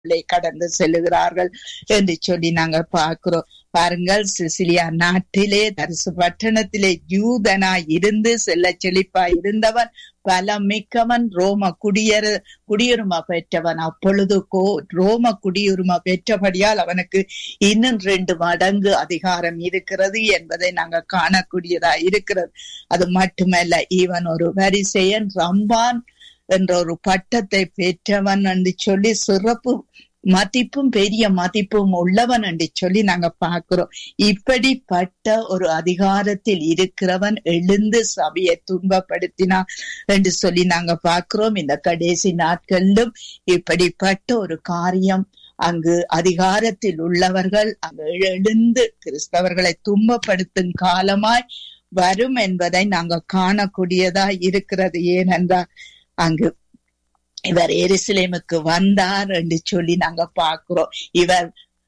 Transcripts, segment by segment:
கடந்து செல்லுகிறார்கள் என்று சொல்லி நாங்க பார்க்கிறோம் பாருங்கள் சிசிலியா நாட்டிலே தரிசு பட்டணத்திலே யூதனாய் இருந்து செல்ல செழிப்பாய் இருந்தவன் பலம் மிக்கவன் ரோம குடியர குடியுரிமை பெற்றவன் அப்பொழுது கோ ரோம குடியுரிமை பெற்றபடியால் அவனுக்கு இன்னும் ரெண்டு மடங்கு அதிகாரம் இருக்கிறது என்பதை நாங்க காணக்கூடியதா இருக்கிறது அது மட்டுமல்ல இவன் ஒரு வரிசையன் ரம்பான் என்ற ஒரு பட்டத்தை பெற்றவன் என்று சொல்லி சிறப்பு மதிப்பும் பெரிய மதிப்பும் உள்ளவன் என்று சொல்லி நாங்க பார்க்கிறோம் இப்படிப்பட்ட ஒரு அதிகாரத்தில் இருக்கிறவன் எழுந்து சபையை துன்பப்படுத்தினான் என்று சொல்லி நாங்க பார்க்கிறோம் இந்த கடைசி நாட்களிலும் இப்படிப்பட்ட ஒரு காரியம் அங்கு அதிகாரத்தில் உள்ளவர்கள் அங்கு எழுந்து கிறிஸ்தவர்களை துன்பப்படுத்தும் காலமாய் வரும் என்பதை நாங்க காணக்கூடியதா இருக்கிறது ஏனென்றால் அங்கு இவர் எருசலேமுக்கு வந்தார் என்று சொல்லி நாங்க பார்க்கிறோம் இவர்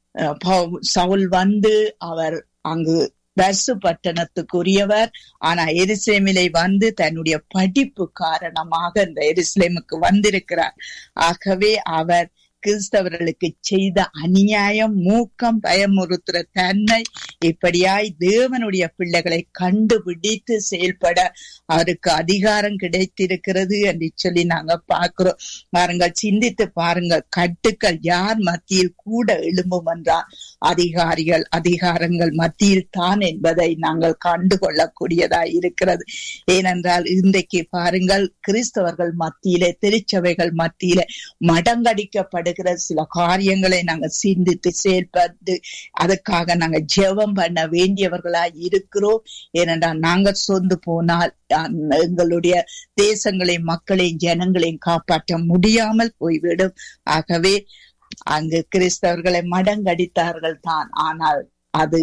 சவுல் வந்து அவர் அங்கு தர்சு பட்டணத்துக்குரியவர் ஆனா எருசலேமிலே வந்து தன்னுடைய படிப்பு காரணமாக இந்த எருசலேமுக்கு வந்திருக்கிறார் ஆகவே அவர் கிறிஸ்தவர்களுக்கு செய்த அநியாயம் மூக்கம் பயமுறுத்துற தன்மை இப்படியாய் தேவனுடைய பிள்ளைகளை கண்டுபிடித்து செயல்பட அவருக்கு அதிகாரம் கிடைத்திருக்கிறது என்று சொல்லி நாங்க பார்க்கிறோம் பாருங்கள் சிந்தித்து பாருங்கள் கட்டுக்கள் யார் மத்தியில் கூட எழும்பும் என்றால் அதிகாரிகள் அதிகாரங்கள் மத்தியில் தான் என்பதை நாங்கள் கண்டு கொள்ளக்கூடியதா இருக்கிறது ஏனென்றால் இன்றைக்கு பாருங்கள் கிறிஸ்தவர்கள் மத்தியிலே திருச்சபைகள் மத்தியிலே மடங்கடிக்கப்படு இருக்கிற சில காரியங்களை நாங்க சிந்தித்து செயல்பட்டு அதுக்காக நாங்க ஜெபம் பண்ண வேண்டியவர்களா இருக்கிறோம் ஏனென்றால் நாங்க சொந்து போனால் எங்களுடைய தேசங்களையும் மக்களையும் ஜனங்களையும் காப்பாற்ற முடியாமல் போய்விடும் ஆகவே அங்கு கிறிஸ்தவர்களை மடங்கடித்தார்கள் தான் ஆனால் அது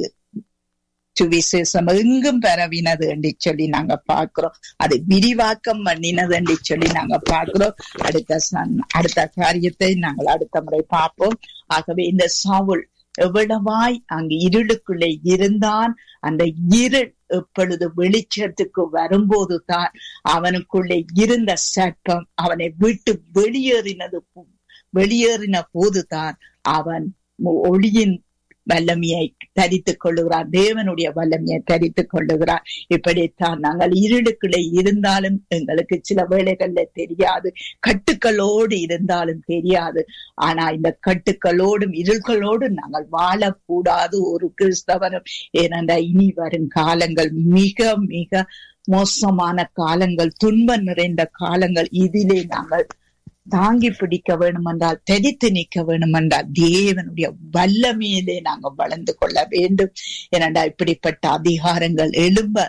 சுவிசேஷம் எங்கும் பரவினது என்று சொல்லி நாங்க பாக்குறோம் அது விரிவாக்கம் பண்ணினது என்று சொல்லி நாங்க பாக்குறோம் அடுத்த அடுத்த காரியத்தை நாங்கள் அடுத்த முறை பார்ப்போம் ஆகவே இந்த சாவுல் எவ்வளவாய் அங்கு இருளுக்குள்ளே இருந்தான் அந்த இருள் எப்பொழுது வெளிச்சத்துக்கு வரும்போது தான் அவனுக்குள்ளே இருந்த சட்டம் அவனை விட்டு வெளியேறினது வெளியேறின போதுதான் அவன் ஒளியின் வல்லமையை தரித்துக் கொள்ளுகிறார் தேவனுடைய வல்லமையை தரித்துக் கொள்ளுகிறார் இப்படித்தான் நாங்கள் இருளுக்குள்ளே இருந்தாலும் எங்களுக்கு சில வேளைகள்ல தெரியாது கட்டுக்களோடு இருந்தாலும் தெரியாது ஆனா இந்த கட்டுக்களோடும் இருள்களோடும் நாங்கள் வாழக்கூடாது ஒரு கிறிஸ்தவனும் ஏனென்றால் இனி வரும் காலங்கள் மிக மிக மோசமான காலங்கள் துன்பம் நிறைந்த காலங்கள் இதிலே நாங்கள் தாங்கி பிடிக்க வேணும் என்றால் தெரித்து நிற்க வேணும் என்றால் தேவனுடைய வல்லமையிலே நாங்க வளர்ந்து கொள்ள வேண்டும் ஏனென்றா இப்படிப்பட்ட அதிகாரங்கள் எழும்ப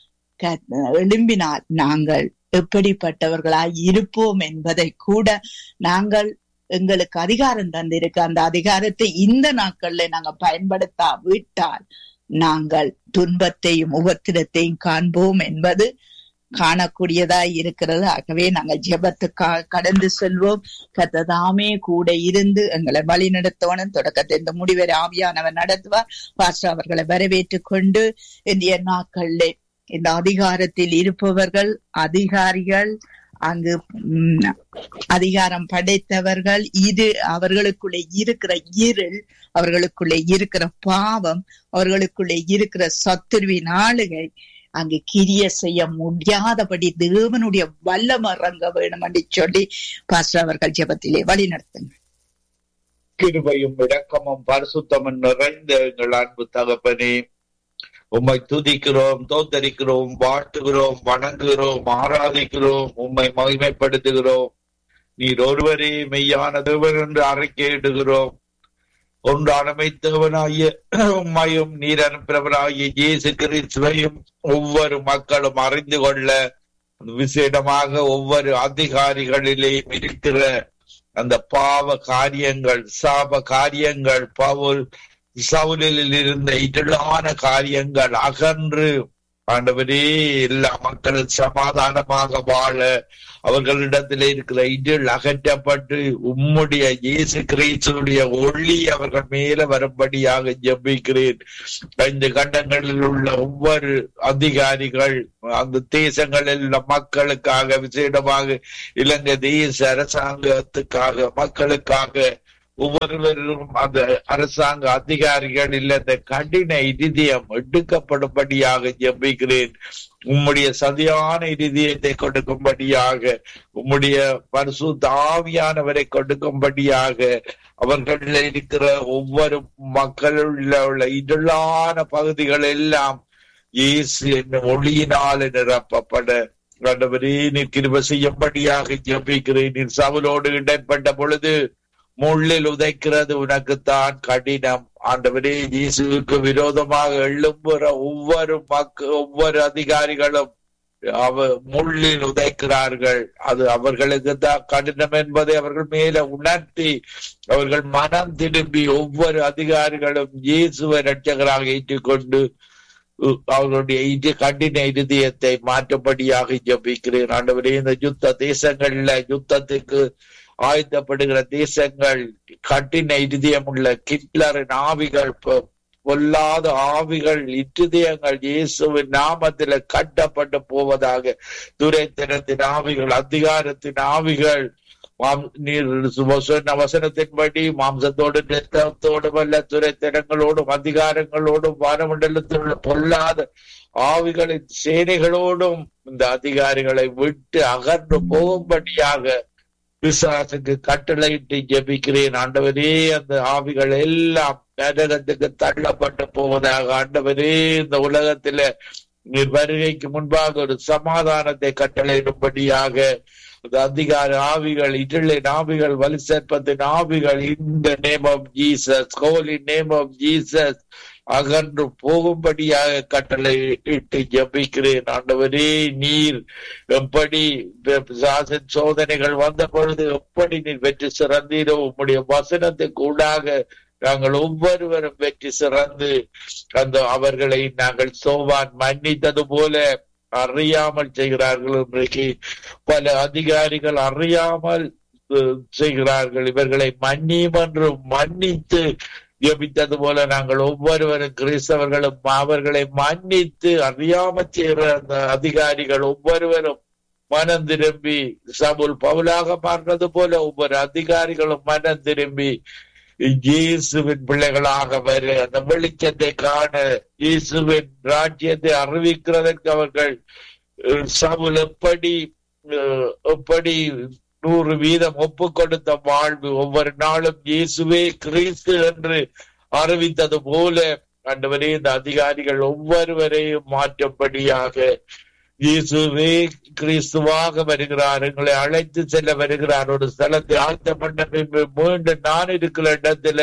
எழும்பினால் நாங்கள் எப்படிப்பட்டவர்களாய் இருப்போம் என்பதை கூட நாங்கள் எங்களுக்கு அதிகாரம் தந்திருக்கு அந்த அதிகாரத்தை இந்த நாட்கள்ல நாங்க பயன்படுத்தா விட்டால் நாங்கள் துன்பத்தையும் உபத்திரத்தையும் காண்போம் என்பது காணக்கூடியதா இருக்கிறது ஆகவே நாங்கள் ஜெபத்துக்காக கடந்து செல்வோம் கத்ததாமே கூட இருந்து எங்களை வழி நடத்தவனும் தொடக்கத்தை இந்த முடிவரை ஆவியானவர் நடத்துவார் பாஸ்டர் அவர்களை வரவேற்றுக் கொண்டு இந்திய நாட்கள்ல இந்த அதிகாரத்தில் இருப்பவர்கள் அதிகாரிகள் அங்கு அதிகாரம் படைத்தவர்கள் இது அவர்களுக்குள்ளே இருக்கிற இருள் அவர்களுக்குள்ளே இருக்கிற பாவம் அவர்களுக்குள்ளே இருக்கிற சத்துருவின் ஆளுகை அங்கு கிரிய செய்ய முடியாதபடி தேவனுடைய வல்லம் இறங்க வேணும் என்று சொல்லி பாஸ்டர் அவர்கள் ஜெபத்திலே வழி நடத்துங்க கிருபையும் இடக்கமும் பரிசுத்தமும் நிறைந்த எங்கள் அன்பு தகப்பனே உம்மை துதிக்கிறோம் தோத்தரிக்கிறோம் வாழ்த்துகிறோம் வணங்குகிறோம் ஆராதிக்கிறோம் உம்மை மகிமைப்படுத்துகிறோம் நீர் ஒருவரே மெய்யான தேவன் என்று அறிக்கையிடுகிறோம் ஒன்றானமைத்தவனாகிய உம்மையும் நீர் அனுப்பினவராகிய இயேசு கிறிஸ்துவையும் ஒவ்வொரு மக்களும் அறிந்து கொள்ள விசேடமாக ஒவ்வொரு அதிகாரிகளிலேயும் இருக்கிற அந்த பாவ காரியங்கள் சாப காரியங்கள் பவுல் சவுலில் இருந்த இருளான காரியங்கள் அகன்று ஆண்டவரே எல்லா மக்களும் சமாதானமாக வாழ அவர்களிடத்தில் இருக்கிற இருள் அகற்றப்பட்டு உம்முடைய இயேசு கிறிஸ்துடைய ஒளி அவர்கள் மேல வரும்படியாக ஜெபிக்கிறேன் ஐந்து கண்டங்களில் உள்ள ஒவ்வொரு அதிகாரிகள் அந்த தேசங்களில் உள்ள மக்களுக்காக விசேடமாக இலங்கை தேச அரசாங்கத்துக்காக மக்களுக்காக ஒவ்வொருவரும் அந்த அரசாங்க அதிகாரிகள் இல்ல இந்த கடின இருதயம் எடுக்கப்படும்படியாக ஜெபிக்கிறேன் உம்முடைய சதியான இருதயத்தை கொடுக்கும்படியாக உம்முடைய பரிசுத்த ஆவியானவரை கொடுக்கும்படியாக அவர்கள் இருக்கிற ஒவ்வொரு மக்களுள்ள உள்ள இருளான பகுதிகள் எல்லாம் இயேசு என்னும் ஒளியினால் நிரப்பப்பட ஆண்டவரே நீர் கிருப செய்யும்படியாக ஜெபிக்கிறேன் நீர் சவுலோடு இடைப்பட்ட பொழுது முள்ளில் உதைக்கிறது உனக்குத்தான் கடினம் ஆண்டவரே இயேசுவுக்கு விரோதமாக எழும்புற ஒவ்வொரு மக்க ஒவ்வொரு அதிகாரிகளும் அவ முள்ளில் உதைக்கிறார்கள் அது அவர்களுக்கு தான் கடினம் என்பதை அவர்கள் மேல உணர்த்தி அவர்கள் மனம் திரும்பி ஒவ்வொரு அதிகாரிகளும் இயேசுவை ரட்சகராக ஏற்றுக்கொண்டு அவர்களுடைய இது கண்டின இருதயத்தை மாற்றும்படியாக ஜபிக்கிறேன் ஆண்டவரே இந்த யுத்த தேசங்கள்ல யுத்தத்துக்கு ஆயுதப்படுகிற தேசங்கள் கட்டின இருதயம் உள்ள கிட்லரின் ஆவிகள் பொல்லாத ஆவிகள் இருதயங்கள் இயேசுவின் நாமத்தில கட்டப்பட்டு போவதாக துரைத்தனத்தின் ஆவிகள் அதிகாரத்தின் ஆவிகள் நீர் சொன்ன வசனத்தின்படி மாம்சத்தோடு நிறுத்தத்தோடும் அல்ல துரைத்தனங்களோடும் அதிகாரங்களோடும் வானமண்டலத்தில் உள்ள பொல்லாத ஆவிகளின் சேனைகளோடும் இந்த அதிகாரிகளை விட்டு அகன்று போகும்படியாக விசுவாசுக்கு கட்டளையிட்டு ஜெபிக்கிறேன் ஆண்டவரே அந்த ஆவிகள் எல்லாம் நரகத்துக்கு தள்ளப்பட்டு போவதாக ஆண்டவரே இந்த உலகத்தில நீர் வருகைக்கு முன்பாக ஒரு சமாதானத்தை கட்டளையிடும்படியாக அதிகார ஆவிகள் இருளின் ஆவிகள் வலி சேர்ப்பத்தின் ஆவிகள் இந்த name of Jesus holy name of Jesus அகன்று போகும்படியாக கட்டளை இட்டு ஜபிக்கிறேன் ஆண்டவரே நீர் எப்படி சோதனைகள் வந்த பொழுது எப்படி நீர் வெற்றி சிறந்தீரோ உம்முடைய வசனத்துக்கு ஊடாக நாங்கள் ஒவ்வொருவரும் வெற்றி சிறந்து அந்த அவர்களை நாங்கள் சோவான் மன்னித்தது போல அறியாமல் செய்கிறார்கள் இன்றைக்கு பல அதிகாரிகள் அறியாமல் செய்கிறார்கள் இவர்களை மன்னியும் என்று மன்னித்து ஜபித்தது போல நாங்கள் ஒவ்வொருவரும் கிறிஸ்தவர்களும் அவர்களை மன்னித்து அறியாம செய்கிற அந்த அதிகாரிகள் ஒவ்வொருவரும் மனம் திரும்பி சபுல் பவுலாக மாறினது போல ஒவ்வொரு அதிகாரிகளும் மனம் திரும்பி இயேசுவின் பிள்ளைகளாக வர அந்த வெளிச்சத்தை காண இயேசுவின் ராஜ்யத்தை அறிவிக்கிறதற்கு அவர்கள் சவுல் எப்படி எப்படி நூறு வீதம் ஒப்பு கொடுத்த வாழ்வு ஒவ்வொரு நாளும் இயேசுவே கிறிஸ்து என்று அறிவித்தது போல அண்டவரே இந்த அதிகாரிகள் ஒவ்வொருவரையும் மாற்றும்படியாக இயேசுவே கிறிஸ்துவாக வருகிறார் எங்களை அழைத்து செல்ல வருகிறார் ஒரு ஸ்தலத்தை ஆழ்த்த பண்ண மீண்டும் நான் இருக்கிற இடத்துல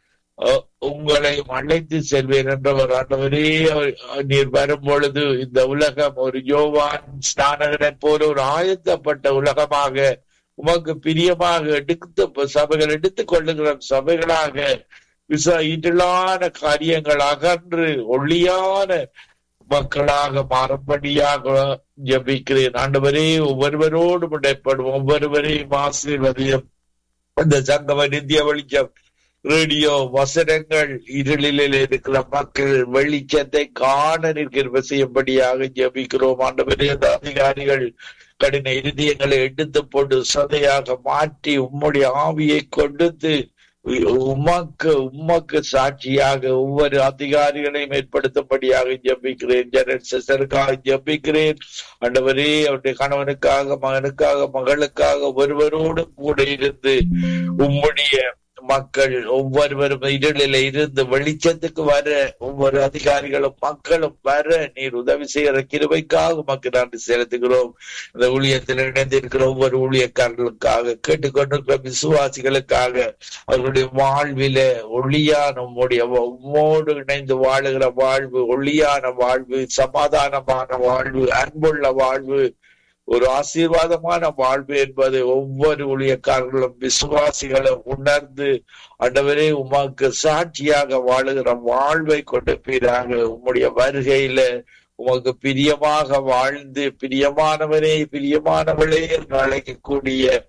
உங்களை அழைத்து செல்வேன் என்றவர் ஆண்டவரே நீர் வரும் பொழுது இந்த உலகம் ஒரு யோவான் ஸ்நானகரை போல ஒரு ஆயத்தப்பட்ட உலகமாக உமக்கு பிரியமாக எடுத்து சபைகள் எடுத்துக் கொள்ளுகிற சபைகளாக விச இட்டலான காரியங்கள் அகன்று ஒளியான மக்களாக மாறும்படியாக ஜபிக்கிறேன் ஆண்டவரே ஒவ்வொருவரோடு இடைப்படும் ஒவ்வொருவரையும் ஆசீர்வதியம் இந்த சங்கம நித்திய வெளிச்சம் ரேடியோ வசனங்கள் இருளில் இருக்கிற மக்கள் வெளிச்சத்தை காண நிற்கிற செய்யும்படியாக ஜபிக்கிறோம் ஆண்டவரே அந்த அதிகாரிகள் கடின இருதயங்களை எடுத்து போட்டு சதையாக மாற்றி உம்முடைய ஆவியை கொடுத்து உமக்கு உமக்கு சாட்சியாக ஒவ்வொரு அதிகாரிகளையும் ஏற்படுத்தும்படியாக ஜபிக்கிறேன் ஜனசருக்காக ஜபிக்கிறேன் ஆண்டவரே அவருடைய கணவனுக்காக மகனுக்காக மகளுக்காக ஒருவரோடும் கூட இருந்து உம்முடைய மக்கள் ஒவ்வொருவரும் இருளில இருந்து வெளிச்சத்துக்கு வர ஒவ்வொரு அதிகாரிகளும் மக்களும் வர நீர் உதவி செய்கிற கிருபைக்காக மக்கள் நன்றி செலுத்துகிறோம் இந்த ஊழியத்தில் இணைந்திருக்கிற ஒவ்வொரு ஊழியக்காரர்களுக்காக கேட்டுக்கொண்டிருக்கிற விசுவாசிகளுக்காக அவர்களுடைய வாழ்வில ஒளியான உம்முடைய உம்மோடு இணைந்து வாழுகிற வாழ்வு ஒளியான வாழ்வு சமாதானமான வாழ்வு அன்புள்ள வாழ்வு ஒரு ஆசீர்வாதமான வாழ்வு என்பது ஒவ்வொரு ஊழியக்காரர்களும் விசுவாசிகளும் உணர்ந்து ஆண்டவரே உமக்கு சாட்சியாக வாழுகிற வாழ்வை கொடுப்பீராக உம்முடைய வருகையில உமக்கு பிரியமாக வாழ்ந்து பிரியமானவனே பிரியமானவளே என்று அழைக்கக்கூடிய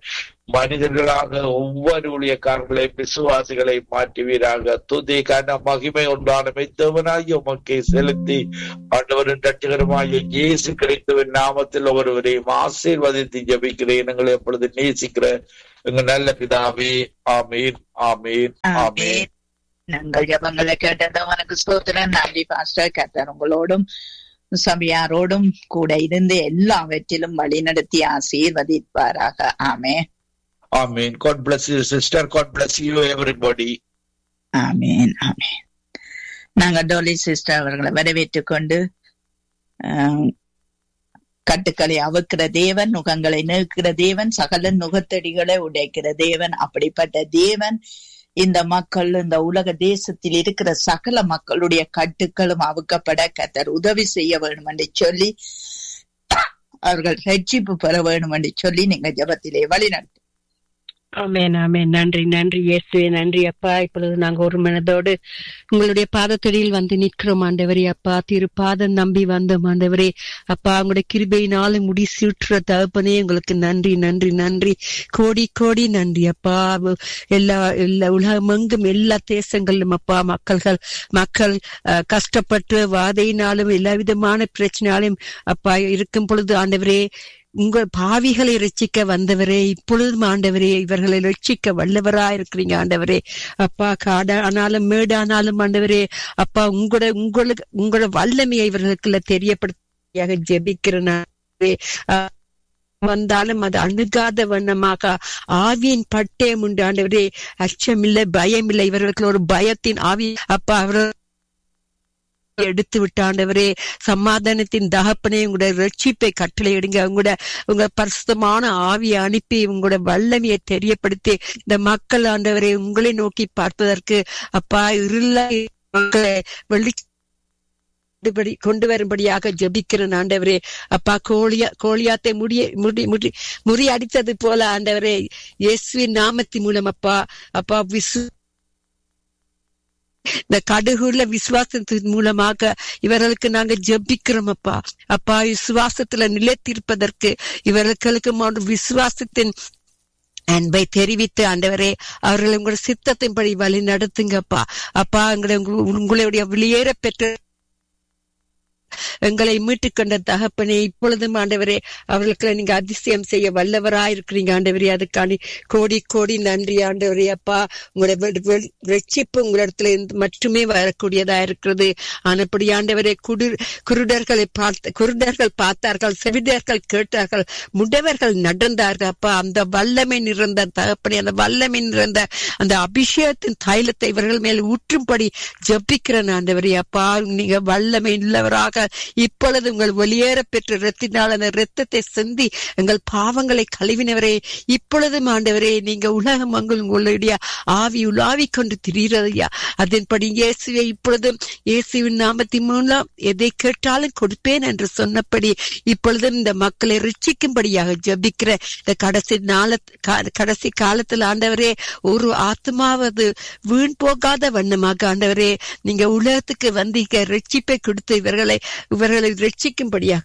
மனிதர்களாக ஒவ்வொரு ஊழியக்காரர்களை விசுவாசிகளை மாற்றுவீராக துதி கன மகிமை உண்டான மெத்தவனாய் உமக்கை செலுத்தி ஆண்டவரின் ரட்சகரமாய இயேசு கிறிஸ்துவின் நாமத்தில் ஒருவரையும் ஆசீர்வதித்து ஜபிக்கிறேன் எங்களை எப்பொழுது நேசிக்கிற எங்க நல்ல பிதாவே ஆமீன் ஆமீன் ஆமீன் நாங்கள் ஜபங்களை கேட்டது உனக்கு ஸ்தோத்திரம் நன்றி பாஸ்டர் கத்தர் உங்களோடும் சபையாரோடும் கூட இருந்து எல்லாவற்றிலும் வழி நடத்தி ஆசீர்வதிப்பாராக ஆமே ஆமீன் God bless you sister God bless you everybody ஆமீன் ஆமீன் நாங்க டோலி சிஸ்டர் அவர்களை வரவேற்றுக் கொண்டு ஆம், கட்டுக்களை அவுக்கிற தேவன் நுகங்களை நீக்கிற தேவன் சகல நுகத்தடிகளை உடைக்கிற தேவன் அப்படிப்பட்ட தேவன் இந்த மக்கள் இந்த உலக தேசத்தில் இருக்கிற சகல மக்களுடைய கட்டுக்களும் அவுக்கப்பட கத்தர் உதவி செய்ய வேண்டும் என்று சொல்லி அவர்கள் ரட்சிப்பு பெற வேண்டும் என்று சொல்லி நீங்க ஜபத்திலே வழிநடத்து ஆமென் ஆமென் நன்றி நன்றி இயேசுவே நன்றி அப்பா இப்பொழுது நாங்க ஒரு மனதோடு உங்களுடைய பாதத்தடியில் வந்து நிற்கிறோம் ஆண்டவரே அப்பா திரு பாதம் நம்பி வந்தோம் ஆண்டவரே அப்பா உங்களுடைய கிருபையினால முடி சீட்டுற தகப்பனே உங்களுக்கு நன்றி நன்றி நன்றி கோடி கோடி நன்றி அப்பா எல்லா எல்லா உலகமெங்கும் எல்லா தேசங்களிலும் அப்பா மக்கள்கள் மக்கள் அஹ், கஷ்டப்பட்டு வாதையினாலும் எல்லா விதமான பிரச்சனையாலும் அப்பா இருக்கும் பொழுது ஆண்டவரே உங்கள் பாவிகளை ரட்சிக்க வந்தவரே இப்பொழுதும் ஆண்டவரே இவர்களை ரட்சிக்க வல்லவரா இருக்கிறீங்க ஆண்டவரே அப்பா காடானாலும் மேடானாலும் ஆண்டவரே அப்பா உங்களோட உங்களுக்கு உங்களோட வல்லமையை இவர்களுக்குள்ள தெரியப்படுத்தியாக ஜெபிக்கிறேன் ஆண்டவரே. ஆஹ் வந்தாலும் அது அணுகாத வண்ணமாக ஆவியின் பட்டயம் உண்டு ஆண்டவரே அச்சமில்லை பயமில்லை இவர்களுக்கு ஒரு பயத்தின் ஆவி அப்பா அவர்கள் எடுத்து விட்டாண்டவரே சமாதானத்தின் தகப்பனே உங்களுடைய ரட்சிப்பை கட்டளை எடுங்க உங்களோட உங்க பரிசுத்தமான ஆவியை அனுப்பி உங்களோட வல்லமையை தெரியப்படுத்தி இந்த மக்கள் ஆண்டவரை உங்களை நோக்கி பார்ப்பதற்கு அப்பா இருள மக்களை வெளி கொண்டுபடி- கொண்டு வரும்படியாக ஜெபிக்கிறேன் ஆண்டவரே அப்பா கோழியா கோழியாத்தை முடிய முடி முடி முறியடித்தது போல ஆண்டவரே இயேசுவின் நாமத்தின் மூலம் அப்பா அப்பா விசு இந்த கடுகுள்ள விசுவாசத்தின் மூலமாக இவர்களுக்கு நாங்க ஜெபிக்கிறோம் அப்பா அப்பா விசுவாசத்துல நிலைத்திருப்பதற்கு இவர்களுக்கு மறு விசுவாசத்தின் அன்பை தெரிவித்து ஆண்டவரே அவர்களை உங்களோட சித்தத்தின்படி வழி நடத்துங்கப்பா அப்பா எங்களை உங்க- உங்களுடைய வெளியேற பெற்ற எங்களை மீட்டுக் கொண்ட தகப்பனே இப்பொழுதும் ஆண்டவரே அவர்களுக்கு நீங்க அதிசயம் செய்ய வல்லவரா இருக்கிறீங்க ஆண்டவரே அதுக்காண்டி கோடி கோடி நன்றி ஆண்டவரே அப்பா உங்களோட வெ- வெ- ரட்சிப்பு உங்களிடத்துல இருந்து மட்டுமே வரக்கூடியதா இருக்கிறது ஆனப்படி ஆண்டவரே குடு குருடர்களை பார்த்த குருடர்கள் பார்த்தார்கள் செவிடர்கள் கேட்டார்கள் முடவர்கள் நடந்தார்கள் அப்பா அந்த வல்லமை நிறைந்த தகப்பனே அந்த வல்லமை நிறைந்த அந்த அபிஷேகத்தின் தைலத்தை இவர்கள் மேல் ஊற்றும்படி ஜபிக்கிறேன் ஆண்டவரே அப்பா நீங்க வல்லமை உள்ளவராக இப்பொழுது உங்கள் வெளியேற பெற்ற ரத்தினால் அந்த ரத்தத்தை சிந்தி எங்கள் பாவங்களை கழுவினவரே இப்பொழுதும் ஆண்டவரே நீங்க உலகம் அங்கு உங்களுடைய ஆவி உலாவிக் கொண்டு திரிகிறதையா அதன்படி இயேசுவை இப்பொழுதும் இயேசுவின் நாமத்தின் மூலம் எதை கேட்டாலும் கொடுப்பேன் என்று சொன்னபடி இப்பொழுதும் இந்த மக்களை ரட்சிக்கும்படியாக ஜபிக்கிற இந்த கடைசி நாள கா- கடைசி காலத்தில் ஆண்டவரே ஒரு ஆத்மாவது வீண் போகாத வண்ணமாக ஆண்டவரே நீங்க உலகத்துக்கு வந்தீங்க ரட்சிப்பை கொடுத்து இவர்களை இவர்களை ரட்சிக்கும்படியாக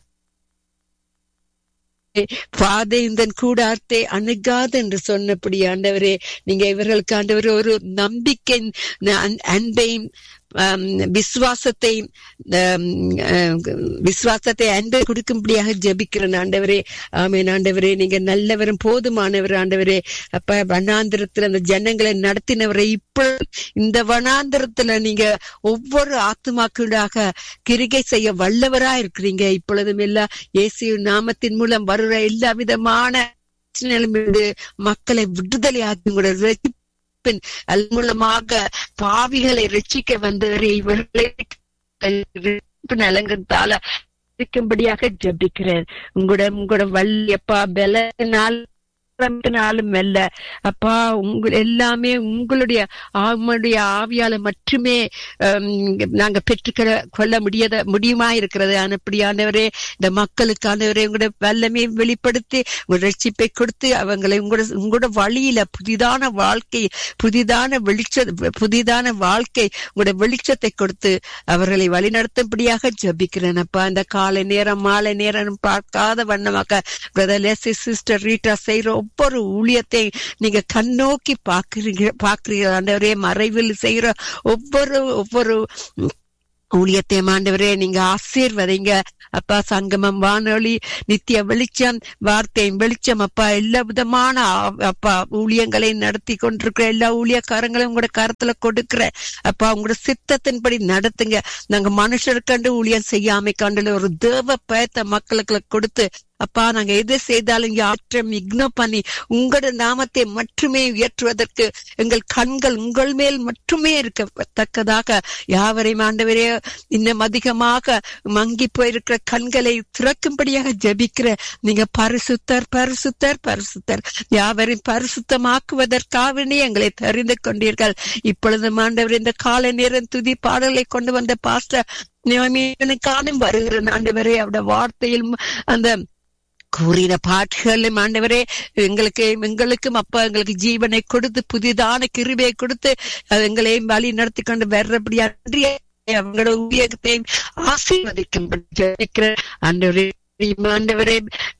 பாதை இந்த கூடாரத்தை அணுகாது என்று சொன்னபடி ஆண்டவரே நீங்க இவர்களுக்கு ஆண்டவரே ஒரு நம்பிக்கை அன்- அன்பையும் ஆம், விசுவாசத்தையும் ஆம், ஆம், விசுவாசத்தை அன்பை கொடுக்கும்படியாக ஜெபிக்கிறேன் ஆண்டவரே ஆமென் ஆண்டவரே நீங்க நல்லவரும் போதுமானவர் ஆண்டவரே அப்ப வனாந்திரத்துல அந்த ஜனங்களை நடத்தினவரை இப்போ இந்த வனாந்திரத்துல நீங்க ஒவ்வொரு ஆத்துமாக்களாக கிரிகை செய்ய வல்லவரா இருக்கிறீங்க இப்பொழுதும் எல்லா இயேசு நாமத்தின் மூலம் வருகிற எல்லா விதமான பிரச்சனைகளிலிருந்து மக்களை விடுதலை ஆக்கி உங்களோட ரட்சிப்பின் அது மூலமாக பாவிகளை ரட்சிக்க வந்தவரே இவர்களை நலங்கத்தால இருக்கும்படியாக ஜபிக்கிறேன் உங்களோட உங்களோட வல்லியப்பா பலனால் நாளும் அல்ல அப்பா உங்க எல்லாமே உங்களுடைய ஆவியுடைய ஆவியால மட்டுமே ஹம், நாங்க பெற்றுக்கொள்ள கொள்ள முடியாத முடியுமா இருக்கிறது அப்படியானவரே இந்த மக்களுக்கானவரே உங்களோட வல்லமையை வெளிப்படுத்தி உங்க ரட்சிப்பை கொடுத்து அவங்களை உங்களோட உங்களோட வழியில புதிதான வாழ்க்கை புதிதான வெளிச்ச புதிதான வாழ்க்கை உங்களோட வெளிச்சத்தை கொடுத்து அவர்களை வழிநடத்தும்படியாக ஜபிக்கிறேன் அப்பா இந்த காலை நேரம் மாலை நேரம் பார்க்காத வண்ணமாக பிரதர் லெசி சிஸ்டர் ரீட்டா செய்யற ஒவ்வொரு ஊழியத்தை நீங்க கண்ணோக்கி பாக்குறீங்க பாக்குறீங்க ஆண்டவரே மறைவில் செய்யற ஒவ்வொரு ஒவ்வொரு ஊழியத்தை ஆண்டவரே நீங்க ஆசீர்வதிங்க அப்பா சங்கமம் வானொலி நித்திய வெளிச்சம் வார்த்தையும் வெளிச்சம் அப்பா எல்லா விதமான ஆ- அப்பா ஊழியங்களை நடத்தி கொண்டிருக்கிற எல்லா ஊழியக்காரங்களையும் உங்களோட கருத்துல கொடுக்கிற அப்பா உங்களோட சித்தத்தின்படி நடத்துங்க நாங்க மனுஷர் கண்டு ஊழியம் செய்யாமை கண்டு ஒரு தேவ பயத்தை மக்களுக்கு கொடுத்து அப்பா நாங்க எது செய்தாலும் யாற்றம் இக்னோ பண்ணி உங்களோட நாமத்தை மட்டுமே உயர்த்துவதற்கு எங்கள் கண்கள் உங்கள் மேல் மட்டுமே இருக்கத்தக்கதாக யாவரையும் ஆண்டவரே இன்னும் அதிகமாக மங்கி போயிருக்கிற கண்களை திறக்கும்படியாக ஜெபிக்கிற நீங்க பரிசுத்தர் பரிசுத்தர் பரிசுத்தர் யாவரையும் பரிசுத்தமாக்குவதற்காகவே எங்களை தெரிந்து கொண்டீர்கள் இப்பொழுது ஆண்டவர் இந்த காலை நேரம் துதி பாடலை கொண்டு வந்த பாஸ்டர் நியமியனுக்கானும் வருகிற ஆண்டவரே அவருடைய வார்த்தையில் அந்த கூறின பாட்டுகளும் ஆண்டவரே எங்களுக்கு எங்களுக்கும் அப்பா எங்களுக்கு ஜீவனை கொடுத்து புதிதான கிருபையை கொடுத்து அது எங்களையும் வழி நடத்தி கொண்டு வர்றபடியா நன்றி அவங்களோட ஊழியத்தையும் ஆசீர்வதிக்கும்படி ஜெபிக்கிறேன் ஆண்டவரே ஆண்டவரே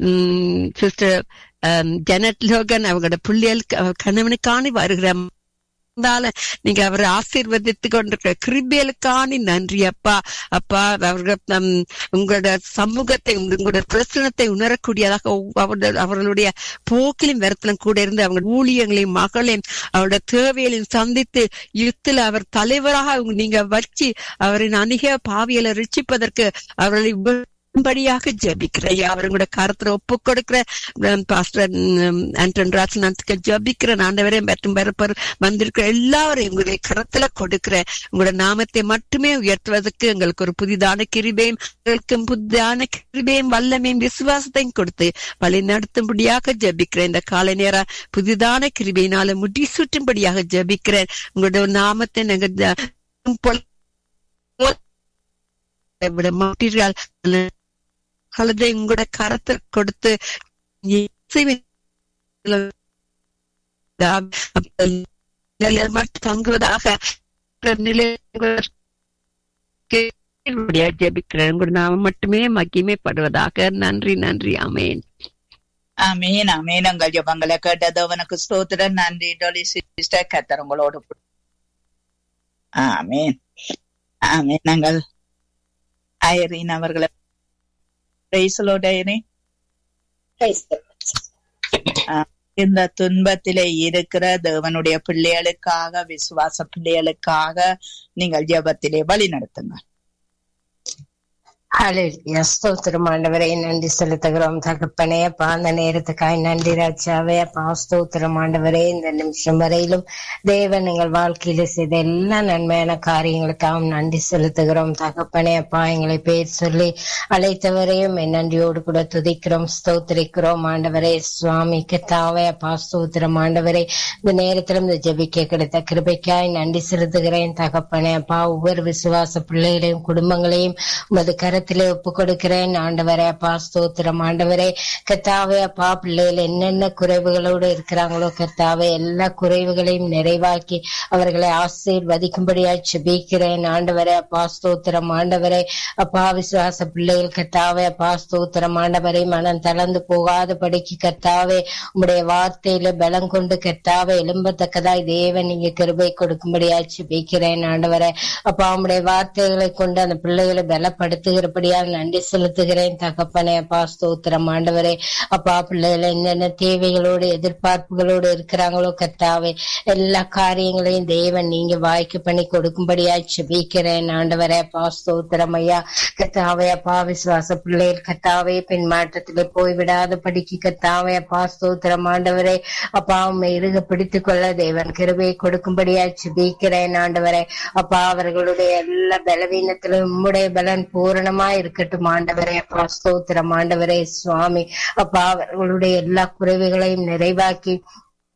சிஸ்டர் ஜெனட் லோகன் அவங்களோட பிள்ளைகளுக்கு அவர் கணவனுக்காணி வருகிற இருந்தாலும் நீங்க அவரை ஆசீர்வதித்து கொண்டிருக்கிற கிருபியலுக்கான நன்றி அப்பா அப்பா அவர்கள் நம் உங்களோட சமூகத்தை உங்களோட பிரசனத்தை உணரக்கூடியதாக அவர்கள் அவர்களுடைய போக்கிலும் வரத்திலும் கூட இருந்து அவங்க ஊழியங்களையும் மகளையும் அவருடைய தேவைகளையும் சந்தித்து யுத்தில் அவர் தலைவராக அவங்க- நீங்க வச்சு அவரின் அணிக பாவியலை ரிச்சிப்பதற்கு அவர்களை உப- படியாக ஜபிக்கிறேன் அவங்களோட கருத்துல ஒப்பு கொடுக்கிற பாஸ்டர் ஆண்டன் ராசனாத்துக்கு ஜபிக்கிற ஆண்டவரே மற்றும் வரப்பர் வந்திருக்கிற எல்லாரையும் உங்களுடைய கரத்துல கொடுக்கிறேன் உங்களோட நாமத்தை மட்டுமே உயர்த்துவதற்கு எங்களுக்கு ஒரு புதிதான கிருபையும் எங்களுக்கும் புதிதான கிருபையும் வல்லமையும் விசுவாசத்தையும் கொடுத்து வழி நடத்தும்படியாக ஜபிக்கிறேன் இந்த காலை நேரம் புதிதான கிருபையினால முடி சுற்றும்படியாக ஜபிக்கிறேன் உங்களோட நாமத்தை நாங்க ஜ- பொல்- விட மாட்டீர்கள் கழுதை உங்களோட கரத்தை கொடுத்து இயேசுவின் நிலையில் மட்டும் தங்குவதாக ஜபிக்கிறேன் உங்களோட நாம மட்டுமே மகிமைப்படுவதாக நன்றி நன்றி அமேன் ஆமீன் ஆமீன் உங்கள் ஜபங்களை கேட்டது அவனுக்கு ஸ்தோத்திரம் நன்றி டொலி சிஸ்டர் கத்தர் உங்களோடு கூட. ஆமீன் ஆமீன் நாங்கள் ஐரீன் அவர்களை பிரைசலோட ஐரீன் இந்த துன்பத்திலே இருக்கிற தேவனுடைய பிள்ளைகளுக்காக விசுவாச பிள்ளைகளுக்காக நீங்கள் ஜெபத்திலே வழி நடத்துங்க ஹalleluya ஸ்தோத்திரம் ஆண்டவரே நன்றி செலுத்துகிறோம் தகப்பனே அப்பா அந்த நேரத்துக்காய் நன்றி ராஜாவே அப்பா ஸ்தோத்திரம் ஆண்டவரே இந்த நிமிஷம் வரையிலும் தேவன் எங்கள் வாழ்க்கையில செய்த எல்லா நன்மையான காரியங்களுக்காகவும் நன்றி செலுத்துகிறோம் தகப்பனே அப்பா எங்களை பேர் சொல்லி அழைத்தவரையும் என் நன்றியோடு கூட துதிக்கிறோம் ஸ்தோத்திரிக்கிறோம் ஆண்டவரே சுவாமிக்கு தாவே அப்பா ஸ்தோத்திரம் ஆண்டவரே இந்த நேரத்திலும் இந்த ஜெபிக்க கிடைத்த கிருபைக்காய் நன்றி செலுத்துகிறேன் தகப்பனே அப்பா ஒவ்வொரு விசுவாச பிள்ளைகளையும் குடும்பங்களையும் உமது கரத்திலே ஒப்பு கொடுக்கிறேன் ஆண்டவரே அப்பா ஸ்தோத்திரம் ஆண்டவரே கத்தாவே அப்பா பிள்ளைகள் என்னென்ன குறைவுகளோடு இருக்கிறாங்களோ கத்தாவே எல்லா குறைவுகளையும் நிறைவாக்கி அவர்களை ஆசீர்வதிக்கும்படியா செபிக்கிறேன் ஆண்டவரே அப்பா ஸ்தோத்திரம் ஆண்டவரே அப்பா விசுவாச பிள்ளைகள் கத்தாவே அப்பா ஸ்தோத்திரம் ஆண்டவரை மனம் தளர்ந்து போகாத படிக்கு கத்தாவே உம்முடைய வார்த்தையில பலம் கொண்டு கத்தாவே எழும்பத்தக்கதாய் தேவன் நீங்க கிருபை கொடுக்கும்படியா செபிக்கிறேன் ஆண்டவரே அப்பா உம்முடைய வார்த்தைகளை கொண்டு அந்த பிள்ளைகளை பலப்படுத்துகிறபடியா நன்றி செலுத்துகிறேன் தகப்பனே அப்பா ஸ்தோத்திரம் ஆண்டவரே அப்பா பிள்ளைகளை என்னென்ன தேவைகளோடு எதிர்பார்ப்புகளோடு இருக்கிறாங்களோ கத்தாவே எல்லா காரியங்களையும் தேவன் நீங்க வாய்க்கு பண்ணி கொடுக்கும்படியா செபிக்கிறேன் ஆண்டவரே அப்பா ஸ்தோத்திரம் ஐயா கத்தாவே அப்பா விசுவாச பிள்ளைகள் கத்தாவே பின் மாற்றத்திலே போய்விடாத படிக்கு கத்தாவே அப்பா ஸ்தோத்திரம் ஆண்டவரே அப்பா உண்மை இருக பிடித்துக் கொள்ள தேவன் கிருபையை கொடுக்கும்படியா செபிக்கிறேன் ஆண்டவரே அப்பா அவர்களுடைய எல்லா பலவீனத்திலும் உம்முடைய பலன் பூரணமா இருக்கட்டும் ஆண்டவரே அப்பா ஸ்தோத்திரம் ஆண்டவரே சுவாமி அப்பா அவர்களுடைய எல்லா குறைவுகளையும் நிறைவாக்கி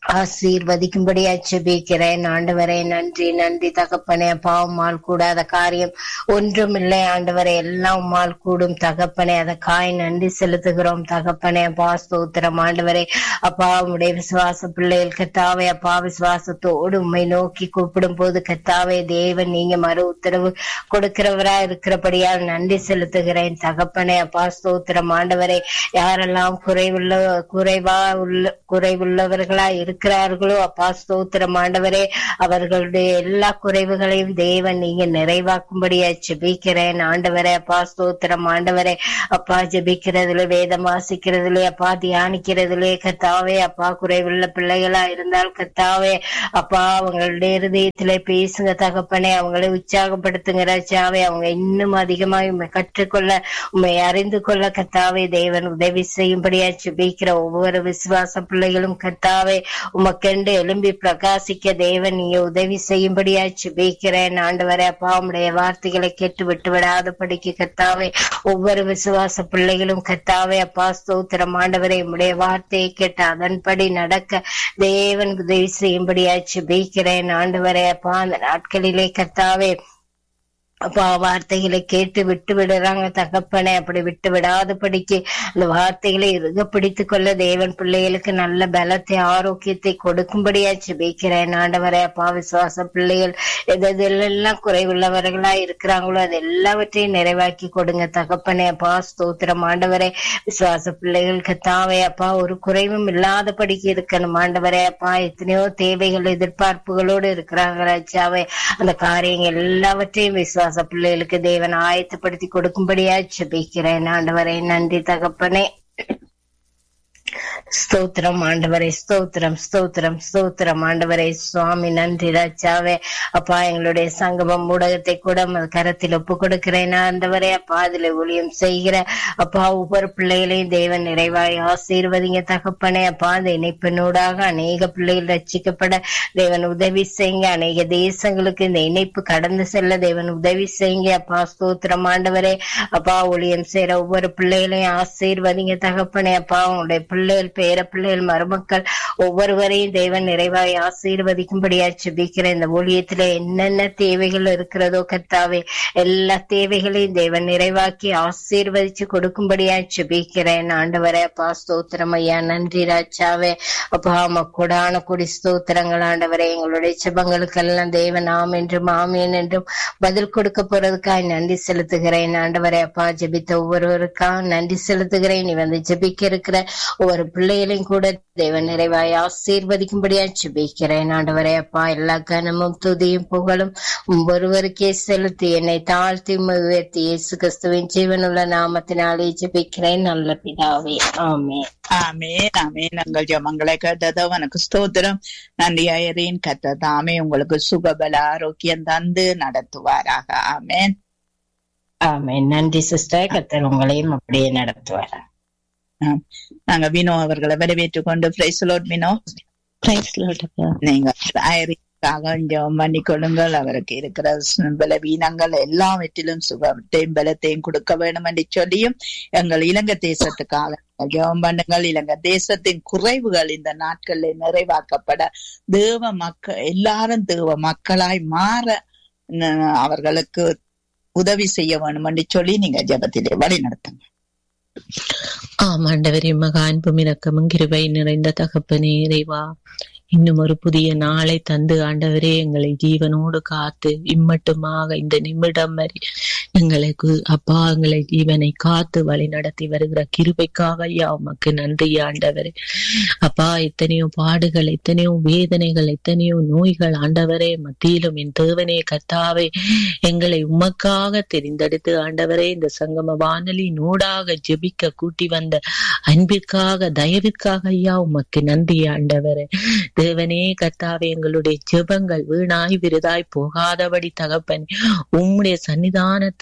ஆசீர்வதிக்கும்படியா செபிக்கிறேன் ஆண்டவரே நன்றி நன்றி தகப்பனே அப்பா உம்மால் கூடாத காரியம் ஒன்றுமில்லை ஆண்டவரே எல்லாம் உம்மால் கூடும் தகப்பனே அதற்காய் நன்றி செலுத்துகிறோம் தகப்பனே அப்பா ஸ்தோத்திரம் ஆண்டவரே அப்பா உம்முடைய விசுவாச பிள்ளைகள் கத்தாவே அப்பா விசுவாசத்தோடு உம்மை நோக்கி கூப்பிடும் போது கத்தாவே தேவன் நீங்க மறு உத்தரவு கொடுக்கிறவரா இருக்கிறபடியால் நன்றி செலுத்துகிறேன் தகப்பனே அப்பா ஸ்தோத்திரம் ஆண்டவரே யாரெல்லாம் குறைவுள்ள குறைவா உள்ள குறைவுள்ளவர்களா இருக்கிறார்களோ அப்பா ஸ்தோத்திரம் ஆண்டவரே அவர்களுடைய எல்லா குறைவுகளையும் தேவன் நீங்க நிறைவாக்கும்படியா ஜெபிக்கிறேன் ஆண்டவரே அப்பா ஸ்தோத்திரம் ஆண்டவரே அப்பா ஜெபிக்கிறதுல வேதம் வாசிக்கிறதுல அப்பா தியானிக்கிறதுலே கத்தாவே அப்பா குறைவுள்ள பிள்ளைகளா இருந்தால் கத்தாவே அப்பா அவங்களுடைய இருதயத்திலே பேசுங்க தகப்பனே அவங்களை உற்சாகப்படுத்துங்க ராஜாவே அவங்க இன்னும் அதிகமாக உம்மை கற்றுக்கொள்ள உண்மை அறிந்து கொள்ள கத்தாவே தேவன் உதவி செய்யும்படியா ஜெபிக்கிற ஒவ்வொரு விசுவாச பிள்ளைகளும் கத்தாவே உமக்கென்று எழும்பி பிரகாசிக்க தேவன் நீங்க உதவி செய்யும்படியா ஜெபிக்கிறேன் ஆண்டவரே அப்பா உம்முடைய வார்த்தைகளை கேட்டு விட்டு விடாத படிக்க கத்தாவே ஒவ்வொரு விசுவாச பிள்ளைகளும் கத்தாவே அப்பா ஸ்தோத்திரம் ஆண்டவரே உம்முடைய வார்த்தையை கேட்டு அதன்படி நடக்க தேவன் உதவி செய்யும்படியா ஜெபிக்கிறேன் ஆண்டவரே அப்பா அந்த நாட்களிலே கத்தாவே அப்பா வார்த்தைகளை கேட்டு விட்டு விடுறாங்க தகப்பனே அப்படி விட்டு விடாதபடிக்கு அந்த வார்த்தைகளை இறுக பிடித்து கொள்ள தேவன் பிள்ளைகளுக்கு நல்ல பலத்தை ஆரோக்கியத்தை கொடுக்கும்படியா ஜெபிக்கிறேன் ஆண்டவரே அப்பா விசுவாச பிள்ளைகள் எதெல்லாம் குறைவுள்ளவர்களா இருக்கிறாங்களோ அது எல்லாவற்றையும் நிறைவாக்கி கொடுங்க தகப்பனே அப்பா ஸ்தோத்திரம் ஆண்டவரே விசுவாச பிள்ளைகளுக்கு தாவே அப்பா ஒரு குறைவும் இல்லாதபடிக்கு இருக்கணும் ஆண்டவரே அப்பா எத்தனையோ தேவைகள் எதிர்பார்ப்புகளோடு இருக்கிறாங்க ராஜாவே அந்த காரியங்கள் எல்லாவற்றையும் விசுவாச பிள்ளைகளுக்கு தேவன் ஆயத்தப்படுத்தி கொடுக்கும்படியா ஜெபிக்கிறேன் ஆண்டவரே நன்றி தகப்பனே ஸ்தோத்திரம் ஆண்டவரே ஸ்தோத்திரம் ஸ்தோத்திரம் ஸ்தோத்திரம் ஆண்டவரே சுவாமி நன்றி ராஜாவே அப்பா எங்களுடைய சங்கமம் ஊடகத்தை கூட உமது கரத்தில் ஒப்பு கொடுக்கிறேன் ஆண்டவரே அப்பா அதுல ஊழியம் செய்கிற அப்பா ஒவ்வொரு பிள்ளைகளையும் தேவன் நிறைவாய் ஆசீர்வதிங்க தகப்பனே அப்பா அந்த இணைப்பினூடாக அநேக பிள்ளைகள் ரட்சிக்கப்பட தேவன் உதவி செய்யுங்க அநேக தேசங்களுக்கு இந்த இணைப்பு கடந்து செல்ல தேவன் உதவி செய்யுங்க அப்பா ஸ்தோத்திரம் ஆண்டவரே அப்பா ஊழியம் செய்யற ஒவ்வொரு பிள்ளைகளையும் ஆசீர்வதிங்க தகப்பனே அப்பா உங்களுடைய பிள்ளைகள் பேர பிள்ளைகள் மருமக்கள் ஒவ்வொருவரையும் தேவன் நிறைவாய் ஆசீர்வதிக்கும்படியா ஜெபிக்கிற இந்த ஊழியத்துல என்னென்ன தேவைகள் இருக்கிறதோ கத்தாவே எல்லா தேவைகளையும் தேவன் நிறைவாக்கி ஆசீர்வதிச்சு கொடுக்கும்படியா ஜெபிக்கிறேன் ஆண்டவரே அப்பா ஸ்தோத்திரம் ஐயா நன்றி ராஜாவே அப்பா மக்கூடான குடி ஸ்தோத்திரங்கள் ஆண்டவரே எங்களுடைய செபங்களுக்கெல்லாம் தேவன் ஆம் என்றும் ஆமேன் என்றும் பதில் கொடுக்க போறதுக்காக நன்றி செலுத்துகிறேன் ஆண்டவரே அப்பா ஜெபித்த ஒவ்வொருவருக்காக நன்றி செலுத்துகிறேன் நீ வந்து ஜெபிக்க இருக்கிற ஒவ்வொரு பிள்ளைகளையும் கூட தேவன் நிறைவாய் ஆசீர்வதிக்கும்படியா ஜெபிக்கிறேன் ஆண்டவரே அப்பா எல்லா கனமும் துதியும் புகழும் ஒருவருக்கே செலுத்தி என்னை தாழ்த்தி உம்மை உயர்த்தி இயேசு கிறிஸ்துவின் ஜீவனுள்ள நாமத்தினாலே ஜெபிக்கிறேன் நல்ல பிதாவே ஆமே ஆமேன் ஆமேன் உங்கள் ஜமங்களை கேட்டதோ உனக்கு ஸ்தோத்திரம் நன்றி ஐயரின் கத்த தாமே உங்களுக்கு சுகபல ஆரோக்கியம் தந்து நடத்துவாராக ஆமேன் ஆமே நன்றி சிஸ்டர் கத்தர் உங்களையும் அப்படியே நடத்துவார் நாங்க வினோ அவர்களை வரவேற்றுக் கொண்டு பிரைஸ்லோட் வினோ நீங்க ஐயரிக்காக ஜெபம் பண்ணி கொள்ளுங்கள் அவருக்கு இருக்கிற பலவீனங்கள் எல்லாவற்றிலும் சுகத்தையும் பலத்தையும் கொடுக்க வேண்டும் என்று சொல்லியும் எங்கள் இலங்கை தேசத்துக்காக ஜெபம் பண்ணுங்கள் இலங்கை தேசத்தின் குறைவுகள் இந்த நாட்களில் நிறைவாக்கப்பட தேவ மக்கள் எல்லாரும் தேவ மக்களாய் மாற அவர்களுக்கு உதவி செய்ய வேண்டும் என்று சொல்லி நீங்க ஜபத்திலே வழி நடத்துங்க ஆமாண்டவரே மகா அன்பும் இறக்கமும் கிருபை நிறைந்த தகப்பனே இறைவா இன்னும் ஒரு புதிய நாளை தந்து ஆண்டவரே எங்களை ஜீவனோடு காத்து இம்மட்டுமாக இந்த நிமிடம் வரை எங்களுக்கு அப்பா எங்களை ஜீவனை காத்து வழி நடத்தி வருகிற கிருபைக்காக ஐயா உமக்கு நன்றி ஆண்டவரே அப்பா எத்தனையோ பாடுகள் எத்தனையோ வேதனைகள் எத்தனையோ நோய்கள் ஆண்டவரே மத்தியிலும் என் தேவனே கத்தாவே எங்களை உமக்காக தெரிந்தெடுத்து ஆண்டவரே இந்த சங்கம வானொலி நூடாக ஜெபிக்க கூட்டி வந்த அன்பிற்காக தயவிற்காக ஐயா உமக்கு நன்றி ஆண்டவரே தேவனே கத்தாவே எங்களுடைய ஜெபங்கள் வீணாய் விருதாய் போகாதபடி தகப்பன் உம்முடைய சன்னிதானத்தில்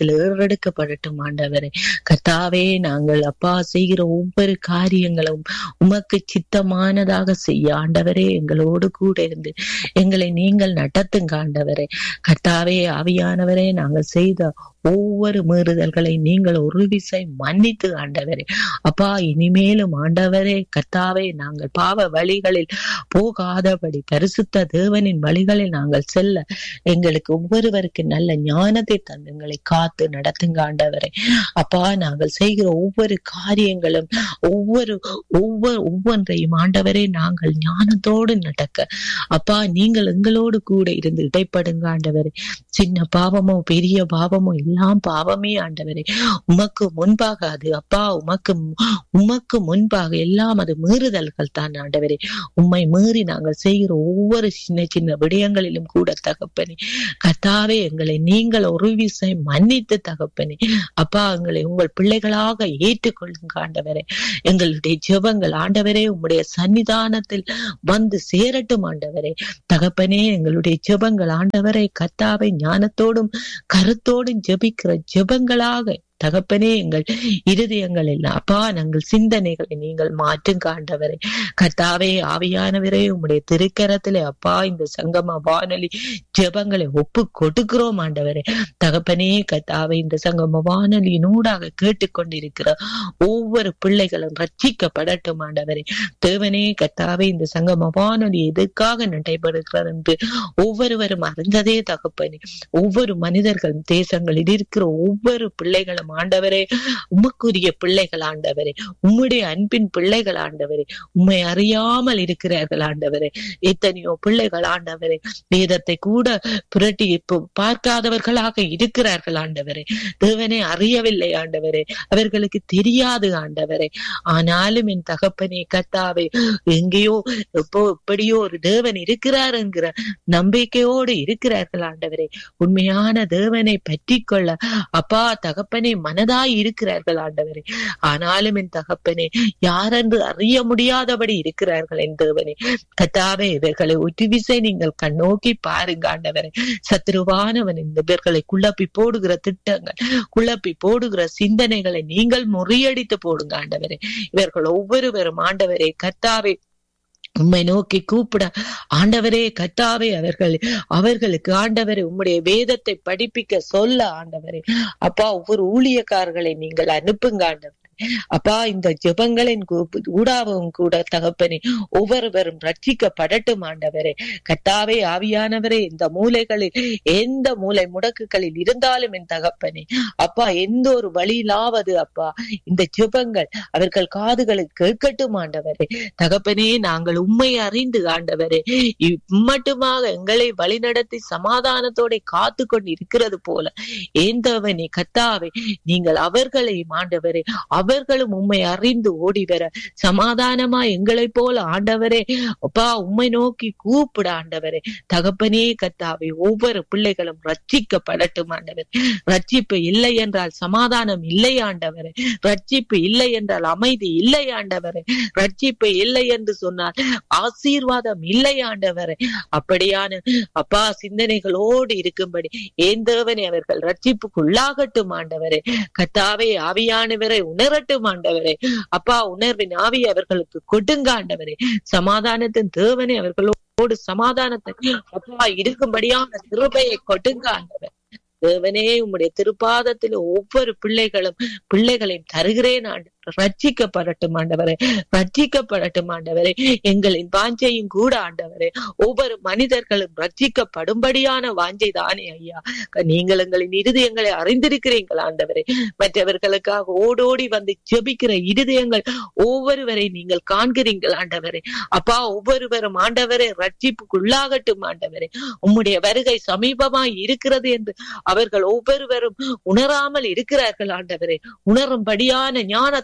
உம்மிடத்தில் ஏறெடுக்கப்படட்டும் ஆண்டவரே கர்த்தாவே நாங்கள் அப்பா செய்கிற ஒவ்வொரு காரியங்களும் உமக்கு சித்தமானதாக செய்ய ஆண்டவரே எங்களோடு கூட இருந்து எங்களை நீங்கள் நடத்துங்க ஆண்டவரே கர்த்தாவே ஆவியானவரே நாங்கள் செய்த ஒவ்வொரு மீறுதல்களை நீங்கள் ஒரு விசை மன்னித்து ஆண்டவரே அப்பா இனிமேலும் ஆண்டவரே கர்த்தாவே நாங்கள் பாவ வழிகளில் போகாதபடி பரிசுத்த தேவனின் வழிகளில் நாங்கள் செல்ல எங்களுக்கு ஒவ்வொருவருக்கு நல்ல ஞானத்தை தந்து எங்களை காத்து நடத்துங்க ஆண்டவரே அப்பா நாங்கள் செய்கிற ஒவ்வொரு காரியங்களும் ஒவ்வொரு ஒவ்வொரு ஒவ்வொன்றையும் ஆண்டவரே நாங்கள் ஞானத்தோடு நடக்க அப்பா நீங்கள் எங்களோடு கூட இருந்து இடைப்படுங்க ஆண்டவரே சின்ன பாவமோ பெரிய பாவமோ எல்லாம் பாவமே ஆண்டவரே உமக்கு முன்பாக அது அப்பா உமக்கு உமக்கு முன்பாக எல்லாம் அது மீறுதல்கள் தான் ஆண்டவரே உம்மை மீறி நாங்கள் செய்கிற ஒவ்வொரு சின்ன சின்ன விடயங்களிலும் கூட தகப்பனே கர்த்தாவே எங்களை நீங்கள் ஒரு விசை மன்னித்து தகப்பனே அப்பா எங்களை உங்கள் பிள்ளைகளாக ஏற்றுக்கொள்ளுங்க ஆண்டவரே எங்களுடைய ஜெபங்கள் ஆண்டவரே உம்முடைய சன்னிதானத்தில் வந்து சேரட்டும் ஆண்டவரே தகப்பனே எங்களுடைய ஜெபங்கள் ஆண்டவரை கர்த்தாவை ஞானத்தோடும் கருத்தோடும் ஜெபிக்கிற ஜெபங்களாக தகப்பனே எங்கள் இருதயங்கள் எல்லாம் அப்பா நாங்கள் சிந்தனைகளை நீங்கள் மாற்றுங்க ஆண்டவரே கர்த்தாவே ஆவியானவரே உம்முடைய திருக்கரத்திலே அப்பா இந்த சங்கம வானொலி ஜெபங்களை ஒப்பு கொடுக்கிறோம் ஆண்டவரே தகப்பனே கர்த்தாவே இந்த சங்கம வானொலியினூடாக கேட்டுக்கொண்டிருக்கிற ஒவ்வொரு பிள்ளைகளும் ரட்சிக்கப்படட்டும் ஆண்டவரே தேவனே கர்த்தாவே இந்த சங்கம வானொலி எதுக்காக நடைபெறுகிறது என்று ஒவ்வொருவரும் அறிந்ததே தகப்பனே ஒவ்வொரு மனிதர்களும் தேசங்களில் இருக்கிற ஒவ்வொரு பிள்ளைகளும் ஆண்டவரே உமக்குரிய பிள்ளைகள் ஆண்டவரே உம்முடைய அன்பின் பிள்ளைகள் ஆண்டவரே உம்மை அறியாமல் இருக்கிறார்கள் ஆண்டவரே எத்தனையோ பிள்ளைகள் ஆண்டவரே வேதத்தை கூட புரட்டி இப்போ பார்க்காதவர்களாக இருக்கிறார்கள் ஆண்டவரே தேவனை அறியவில்லை ஆண்டவரே அவர்களுக்கு தெரியாது ஆண்டவரே ஆனாலும் என் தகப்பனே கத்தாவே எங்கேயோ இப்போ எப்படியோ ஒரு தேவன் இருக்கிறார் என்கிற நம்பிக்கையோடு இருக்கிறார்கள் ஆண்டவரே உண்மையான தேவனை பற்றி கொள்ள அப்பா தகப்பனே மனதாய் இருக்கிறார்கள் ஆண்டவரே ஆனாலும் என் தகப்பனே யாரென்று அறிய முடியாதபடி இருக்கிறார்கள் என் தேவனே கத்தாவே இவர்களை ஒரு விசை நீங்கள் கண்ணோக்கி பாருங்க ஆண்டவரே சத்ருவானவன் இந்த இவர்களை குழப்பி போடுகிற திட்டங்கள் குழப்பி போடுகிற சிந்தனைகளை நீங்கள் முறியடித்து போடுங்க ஆண்டவரே இவர்கள் ஒவ்வொருவரும் ஆண்டவரே கத்தாவே உம்மை நோக்கி கூப்பிட ஆண்டவரே கத்தாவே அவர்கள் அவர்களுக்கு ஆண்டவரே உம்முடைய வேதத்தை படிப்பிக்க சொல்ல ஆண்டவரே அப்பா ஒவ்வொரு ஊழியக்காரர்களை நீங்கள் அனுப்புங்க ஆண்டவர் அப்பா இந்த ஜெபங்களின் ஊடாகவும் கூட தகப்பனே ஒவ்வொருவரும் ரட்சிக்கப்படட்டும் ஆண்டவரே கத்தாவே ஆவியானவரே இந்த மூலைகளில் எந்த மூலை முடக்குகளில் இருந்தாலும் என் தகப்பனே அப்பா எந்த ஒரு வழியிலாவது அப்பா இந்த ஜெபங்கள் அவர்கள் காதுகளுக்கு கேட்கட்டும் ஆண்டவரே தகப்பனே நாங்கள் உண்மை அறிந்து ஆண்டவரே இம்மட்டுமாக எங்களை வழிநடத்தி சமாதானத்தோட காத்து கொண்டு இருக்கிறது போல ஏந்தவனே கத்தாவே நீங்கள் அவர்களையும் ஆண்டவரே அவர்களும் உண்மை அறிந்து ஓடி வர சமாதானமா எங்களை போல ஆண்டவரே அப்பா உண்மை நோக்கி கூப்பிட ஆண்டவரே தகப்பனே கத்தாவே ஒவ்வொரு பிள்ளைகளும் ரட்சிக்கப்படட்டும் ஆண்டவர் ரட்சிப்பு இல்லை என்றால் சமாதானம் இல்லை ஆண்டவரே ரட்சிப்பு இல்லை என்றால் அமைதி இல்லை ஆண்டவரே ரட்சிப்பு இல்லை என்று சொன்னால் ஆசீர்வாதம் இல்லை ஆண்டவரே அப்படியான அப்பா சிந்தனைகளோடு இருக்கும்படி ஏந்தவனே அவர்கள் ரட்சிப்புக்குள்ளாகட்டும் ஆண்டவரே கத்தாவே ஆவியானவரை உணரட்டும் ஆண்டவரே அப்பா உணர்வின் ஆவி அவர்களுக்கு கொடுங்க ஆண்டவரே சமாதானத்தின் தேவனே அவர்களோடு சமாதானத்தை அப்பா இருக்கும்படியான கிருபையை கொடுங்க ஆண்டவர் தேவனே உம்முடைய திருப்பாதத்தில் ஒவ்வொரு பிள்ளைகளும் பிள்ளைகளையும் தருகிறேன் ஆண்டு ரட்சிக்கப்படட்டும் ஆண்டவரே ரட்சிக்கப்படட்டும் ஆண்டவரே எங்களின் வாஞ்சையும் கூட ஆண்டவரே ஒவ்வொரு மனிதர்களும் ரட்சிக்கப்படும்படியான வாஞ்சை தானே ஐயா நீங்கள் எங்களின் இருதயங்களை அறிந்திருக்கிறீர்கள் ஆண்டவரே மற்றவர்களுக்காக ஓடோடி வந்து ஜெபிக்கிற இருதயங்கள் ஒவ்வொருவரை நீங்கள் காண்கிறீர்கள் ஆண்டவரே அப்பா ஒவ்வொருவரும் ஆண்டவரே ரட்சிப்புக்குள்ளாகட்டும் ஆண்டவரே உம்முடைய வருகை சமீபமாய் இருக்கிறது என்று அவர்கள் ஒவ்வொருவரும் உணராமல் இருக்கிறார்கள் ஆண்டவரே உணரும்படியான ஞானத்தை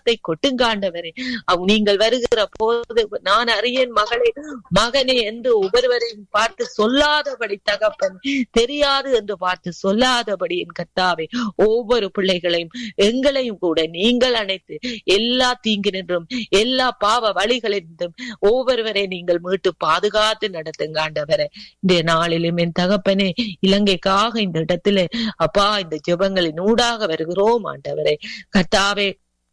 சத்தத்தை கொட்டுங்க ஆண்டவரே அவ் நீங்கள் வருகிற போது நான் அறியேன் மகளே மகனே என்று ஒவ்வொருவரையும் பார்த்து சொல்லாதபடி தகப்பன் தெரியாது என்று பார்த்து சொல்லாதபடி என் கத்தாவே ஒவ்வொரு பிள்ளைகளையும் எங்களையும் கூட நீங்கள் அணைத்து எல்லா தீங்கினின்றும் எல்லா பாவ வழிகளின்றும் ஒவ்வொருவரை நீங்கள் மீட்டு பாதுகாத்து நடத்துங்க ஆண்டவரே இந்த நாளிலும் என் தகப்பனே இலங்கைக்காக இந்த இடத்துல அப்பா இந்த ஜெபங்களின் ஊடாக வருகிறோம் ஆண்டவரே கர்த்தாவே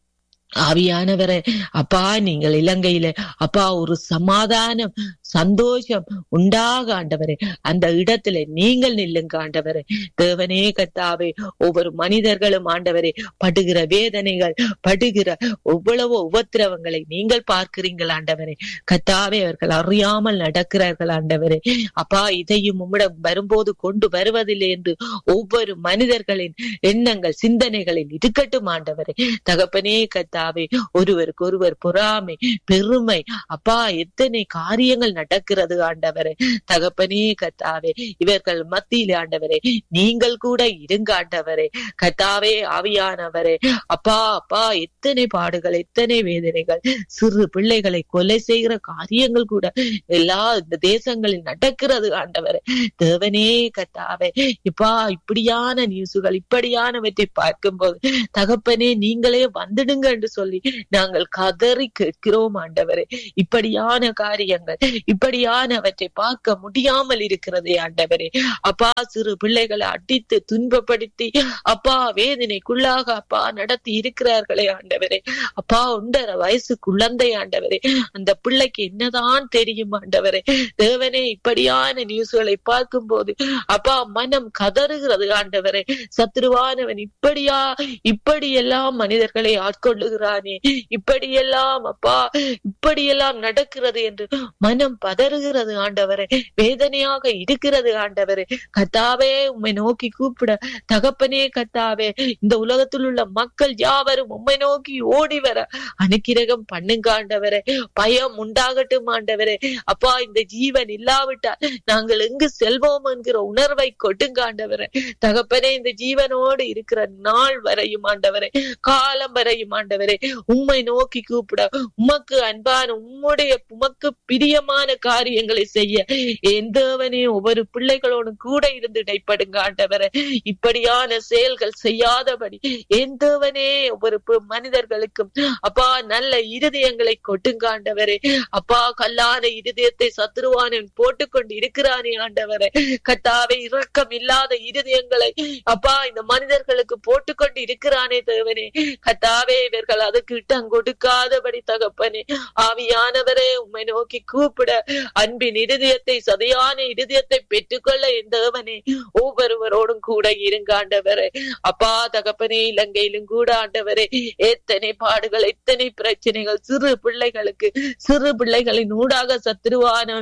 ஆவியானவரே அப்பா நீங்கள் இலங்கையில அப்பா ஒரு சமாதானம் சந்தோஷம் உண்டாக ஆண்டவரே அந்த இடத்துல நீங்கள் நில்லுங்க ஆண்டவரே தேவனே கத்தாவே ஒவ்வொரு மனிதர்களும் ஆண்டவரே படுகிற வேதனைகள் படுகிற எவ்வளவோ உபத்திரவங்களை நீங்கள் பார்க்கிறீங்கள் ஆண்டவரே கத்தாவே அவர்கள் அறியாமல் நடக்கிறார்கள் ஆண்டவரே அப்பா இதையும் உம்மிடம் வரும்போது கொண்டு வருவதில்லை என்று ஒவ்வொரு மனிதர்களின் எண்ணங்கள் சிந்தனைகளில் இருக்கட்டும் ஆண்டவரே தகப்பனே கத்தாவே ஒருவருக்கு ஒருவர் பொறாமை பெருமை அப்பா எத்தனை காரியங்கள் நடக்கிறது ஆண்டவரே தகப்பனே கத்தாவே இவர்கள் மத்தியிலே ஆண்டவரே நீங்கள் கூட இருங்க ஆண்டவரே கத்தாவே ஆவியானவரே அப்பா அப்பா எத்தனை பாடுகள் எத்தனை வேதனைகள் சிறு பிள்ளைகளை கொலை செய்கிற காரியங்கள் கூட எல்லா இந்த தேசங்களில் நடக்கிறது ஆண்டவரே தேவனே கத்தாவே இப்பா இப்படியான நியூஸுகள் இப்படியானவற்றை பார்க்கும்போது தகப்பனே நீங்களே வந்துடுங்க என்று சொல்லி நாங்கள் கதறி கேட்கிறோம் ஆண்டவரே இப்படியான காரியங்கள் இப்படியானவற்றை பார்க்க முடியாமல் இருக்கிறதே ஆண்டவரே அப்பா சிறு பிள்ளைகளை அடித்து துன்பப்படுத்தி அப்பா வேதனைக்குள்ளாக அப்பா நடத்தி இருக்கிறார்களே ஆண்டவரே அப்பா ஒன்றரை வயசு குழந்தை ஆண்டவரே அந்த பிள்ளைக்கு என்னதான் தெரியும் ஆண்டவரே தேவனே இப்படியான நியூஸ்களை பார்க்கும் போது அப்பா மனம் கதறுகிறது ஆண்டவரே சத்ருவானவன் இப்படியா இப்படியெல்லாம் மனிதர்களை ஆட்கொள்ளுகிறானே இப்படியெல்லாம் அப்பா இப்படியெல்லாம் நடக்கிறது என்று மனம் பதறுகிறது ஆண்டவரே வேதனையாக இருக்கிறது ஆண்டவரே கத்தாவே உம்மை நோக்கி கூப்பிட தகப்பனே கத்தாவே இந்த உலகத்தில் உள்ள மக்கள் யாவரும் உம்மை நோக்கி ஓடி வர அனுக்கிரகம் பண்ணுங்க ஆண்டவரே பயம் உண்டாகட்டும் ஆண்டவரே அப்பா இந்த ஜீவன் இல்லாவிட்டால் நாங்கள் எங்கு செல்வோம் என்கிற உணர்வை கொட்டுங்க ஆண்டவரே தகப்பனே இந்த ஜீவனோடு இருக்கிற நாள் வரையும் ஆண்டவரே காலம் வரையும் ஆண்டவரே உம்மை நோக்கி கூப்பிட உமக்கு அன்பான உம்முடைய உமக்கு பிரியமான காரியங்களை செய்ய எந்தவனே ஒவ்வொரு பிள்ளைகளோடும் கூட இருந்து இடைப்படுங்க ஆண்டவரே இப்படியான செயல்கள் செய்யாதபடி எந்தவனே ஒவ்வொரு பு- மனிதர்களுக்கும் அப்பா நல்ல இருதயங்களை கொட்டுங்க ஆண்டவரே அப்பா கல்லான இருதயத்தை சத்துருவானன் போட்டுக்கொண்டு இருக்கிறானே ஆண்டவரே கத்தாவே இரக்கம் இல்லாத இருதயங்களை அப்பா இந்த மனிதர்களுக்கு போட்டுக்கொண்டு இருக்கிறானே தேவனே கத்தாவே இவர்கள் அதுக்கு இட்டம் கொடுக்காதபடி தகப்பனே ஆவியானவரே உம்மை நோக்கி கூப்பிட அன்பின் இருதயத்தை சதையான இருதயத்தை பெற்றுக்கொள்ள என் தேவனே ஒவ்வொருவரோடும் கூட இருங்க ஆண்டவரே அப்பா தகப்பனே இலங்கையிலும் கூட ஆண்டவரே எத்தனை பாடுகள் எத்தனை பிரச்சனைகள் சிறு பிள்ளைகளுக்கு சிறு பிள்ளைகளின் ஊடாக சத்துருவான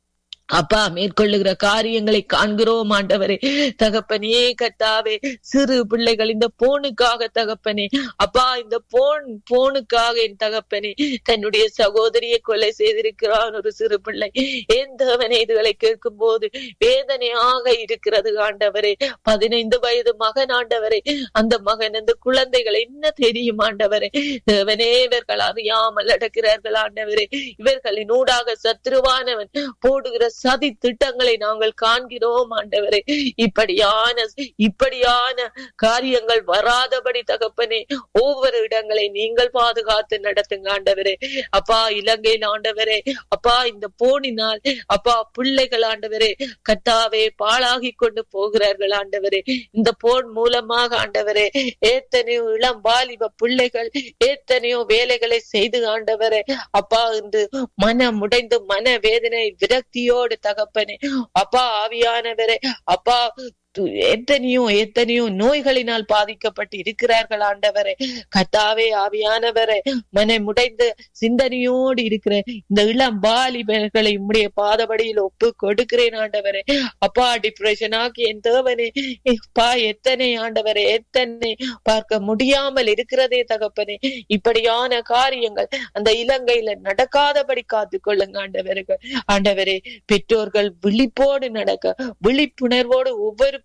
அப்பா மேற்கொள்ளுகிற காரியங்களை காண்கிறோம் ஆண்டவரே தகப்பனே கத்தாவே சிறு பிள்ளைகள் இந்த போனுக்காக தகப்பனே அப்பா இந்த போன் போனுக்காக என் தகப்பனே தன்னுடைய சகோதரியை கொலை செய்திருக்கிறான் ஒரு சிறு பிள்ளை எந்தவனே இதுகளை கேட்கும் போது வேதனையாக இருக்கிறது ஆண்டவரே பதினைந்து வயது மகன் ஆண்டவரே அந்த மகன் அந்த குழந்தைகள் என்ன தெரியும் ஆண்டவரே தேவனே இவர்கள் அறியாமல் நடக்கிறார்கள் ஆண்டவரே இவர்களின் ஊடாக சத்ருவானவன் போடுகிற சதி திட்டங்களை நாங்கள் காண்கிறோம் ஆண்டவரே இப்படியான இப்படியான காரியங்கள் வராதபடி தகப்பனே ஒவ்வொரு இடங்களை நீங்கள் பாதுகாத்து நடத்துங்க ஆண்டவரே அப்பா இலங்கையில் ஆண்டவரே அப்பா இந்த போனினால் அப்பா பிள்ளைகள் ஆண்டவரே கத்தாவே பாழாகி கொண்டு போகிறார்கள் ஆண்டவரே இந்த போன் மூலமாக ஆண்டவரே எத்தனையோ இளம் வாலிப பிள்ளைகள் எத்தனையோ வேலைகளை செய்து ஆண்டவரே அப்பா இன்று மனம் உடைந்து மன வேதனை விரக்தியோடு தகப்பனே அப்பா ஆவியானவரே அப்பா து- எத்தனையோ எத்தனையோ நோய்களினால் பாதிக்கப்பட்டு இருக்கிறார்கள் ஆண்டவரே கத்தாவே ஆவியானவரே மனம் உடைந்து சிந்தனையோடு இருக்கிற இந்த இளம் வாலிபர்களை உம்முடைய பாதபடியில் ஒப்பு கொடுக்கிறேன் ஆண்டவரே அப்பா டிப்ரெஷன் ஆக்கி என் தேவனே அப்பா எத்தனை ஆண்டவரே எத்தனை பார்க்க முடியாமல் இருக்கிறதே தகப்பனே இப்படியான காரியங்கள் அந்த இலங்கையில நடக்காதபடி காத்து கொள்ளுங்க ஆண்டவர்கள் ஆண்டவரே பெற்றோர்கள் விழிப்போடு நடக்க விழிப்புணர்வோடு ஒவ்வொரு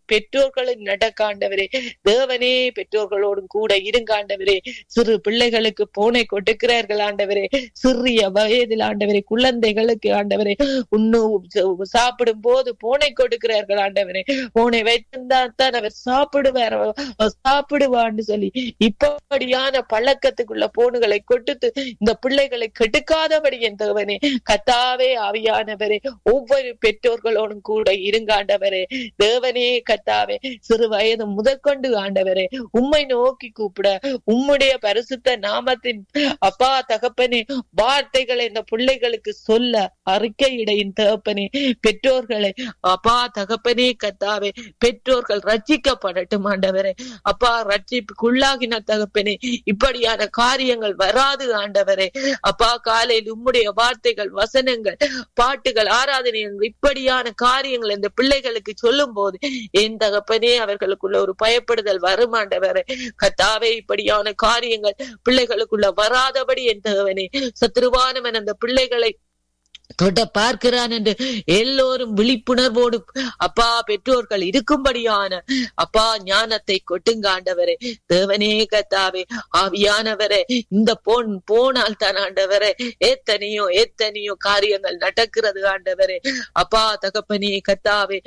பெற்றோர்களும் நடக்காண்டவரே தேவனே பெற்றோர்களோடும் கூட இருங்காண்டவரே சிறு பிள்ளைகளுக்கு போனை கொடுக்கிறார்கள் ஆண்டவரே சிறிய வயதில் ஆண்டவரே குழந்தைகளுக்கு ஆண்டவரே உண்ணு சாப்பிடும் போது போனை கொடுக்கிறார்கள் ஆண்டவரே போனை வைத்திருந்தா தான் அவர் சாப்பிடுவார் அவர் சாப்பிடுவான்னு சொல்லி இப்படியான பழக்கத்துக்குள்ள போனுகளை கொடுத்து இந்த பிள்ளைகளை கெடுக்காதபடி என் தேவனே கத்தாவே ஆவியானவரே ஒவ்வொரு பெற்றோர்களோடும் கூட இருங்காண்டவரே தேவனே கத்தாவே சிறு வயது முதற்கொண்டு ஆண்டவரே உம்மை நோக்கி கூப்பிட உம்முடைய பரிசுத்த நாமத்தின் அப்பா தகப்பனே வார்த்தைகளை இந்த பிள்ளைகளுக்கு சொல்ல அறிக்கையிடையின் தகப்பனே பெற்றோர்களை அப்பா தகப்பனே கத்தாவே பெற்றோர்கள் ரட்சிக்கப்படட்டும் ஆண்டவரே அப்பா ரட்சிப்புக்குள்ளாகின தகப்பனே இப்படியான காரியங்கள் வராது ஆண்டவரே அப்பா காலையில் உம்முடைய வார்த்தைகள் வசனங்கள் பாட்டுகள் ஆராதனைகள் இப்படியான காரியங்கள் இந்த பிள்ளைகளுக்கு சொல்லும் போது என் தகப்பனே அவர்களுக்குள்ள ஒரு பயப்படுதல் வரும் ஆண்டவரே கத்தாவே இப்படியான காரியங்கள் பிள்ளைகளுக்குள்ள வராதபடி என் தகவனே சத்ருவானவன் அந்த பிள்ளைகளை தொட பார்க்கிறான் என்று எல்லோரும் விழிப்புணர்வோடு அப்பா பெற்றோர்கள் இருக்கும்படியான அப்பா ஞானத்தை கொட்டுங்க ஆண்டவரே தேவனே கத்தாவே ஆவியானவரே இந்த போன் போனால் தான் ஆண்டவரே எத்தனையோ எத்தனையோ காரியங்கள் நடக்கிறது ஆண்டவரே அப்பா தகப்பனே கத்தாவே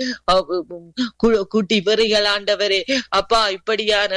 குட்டி வெறிகள் ஆண்டவரே அப்பா இப்படியான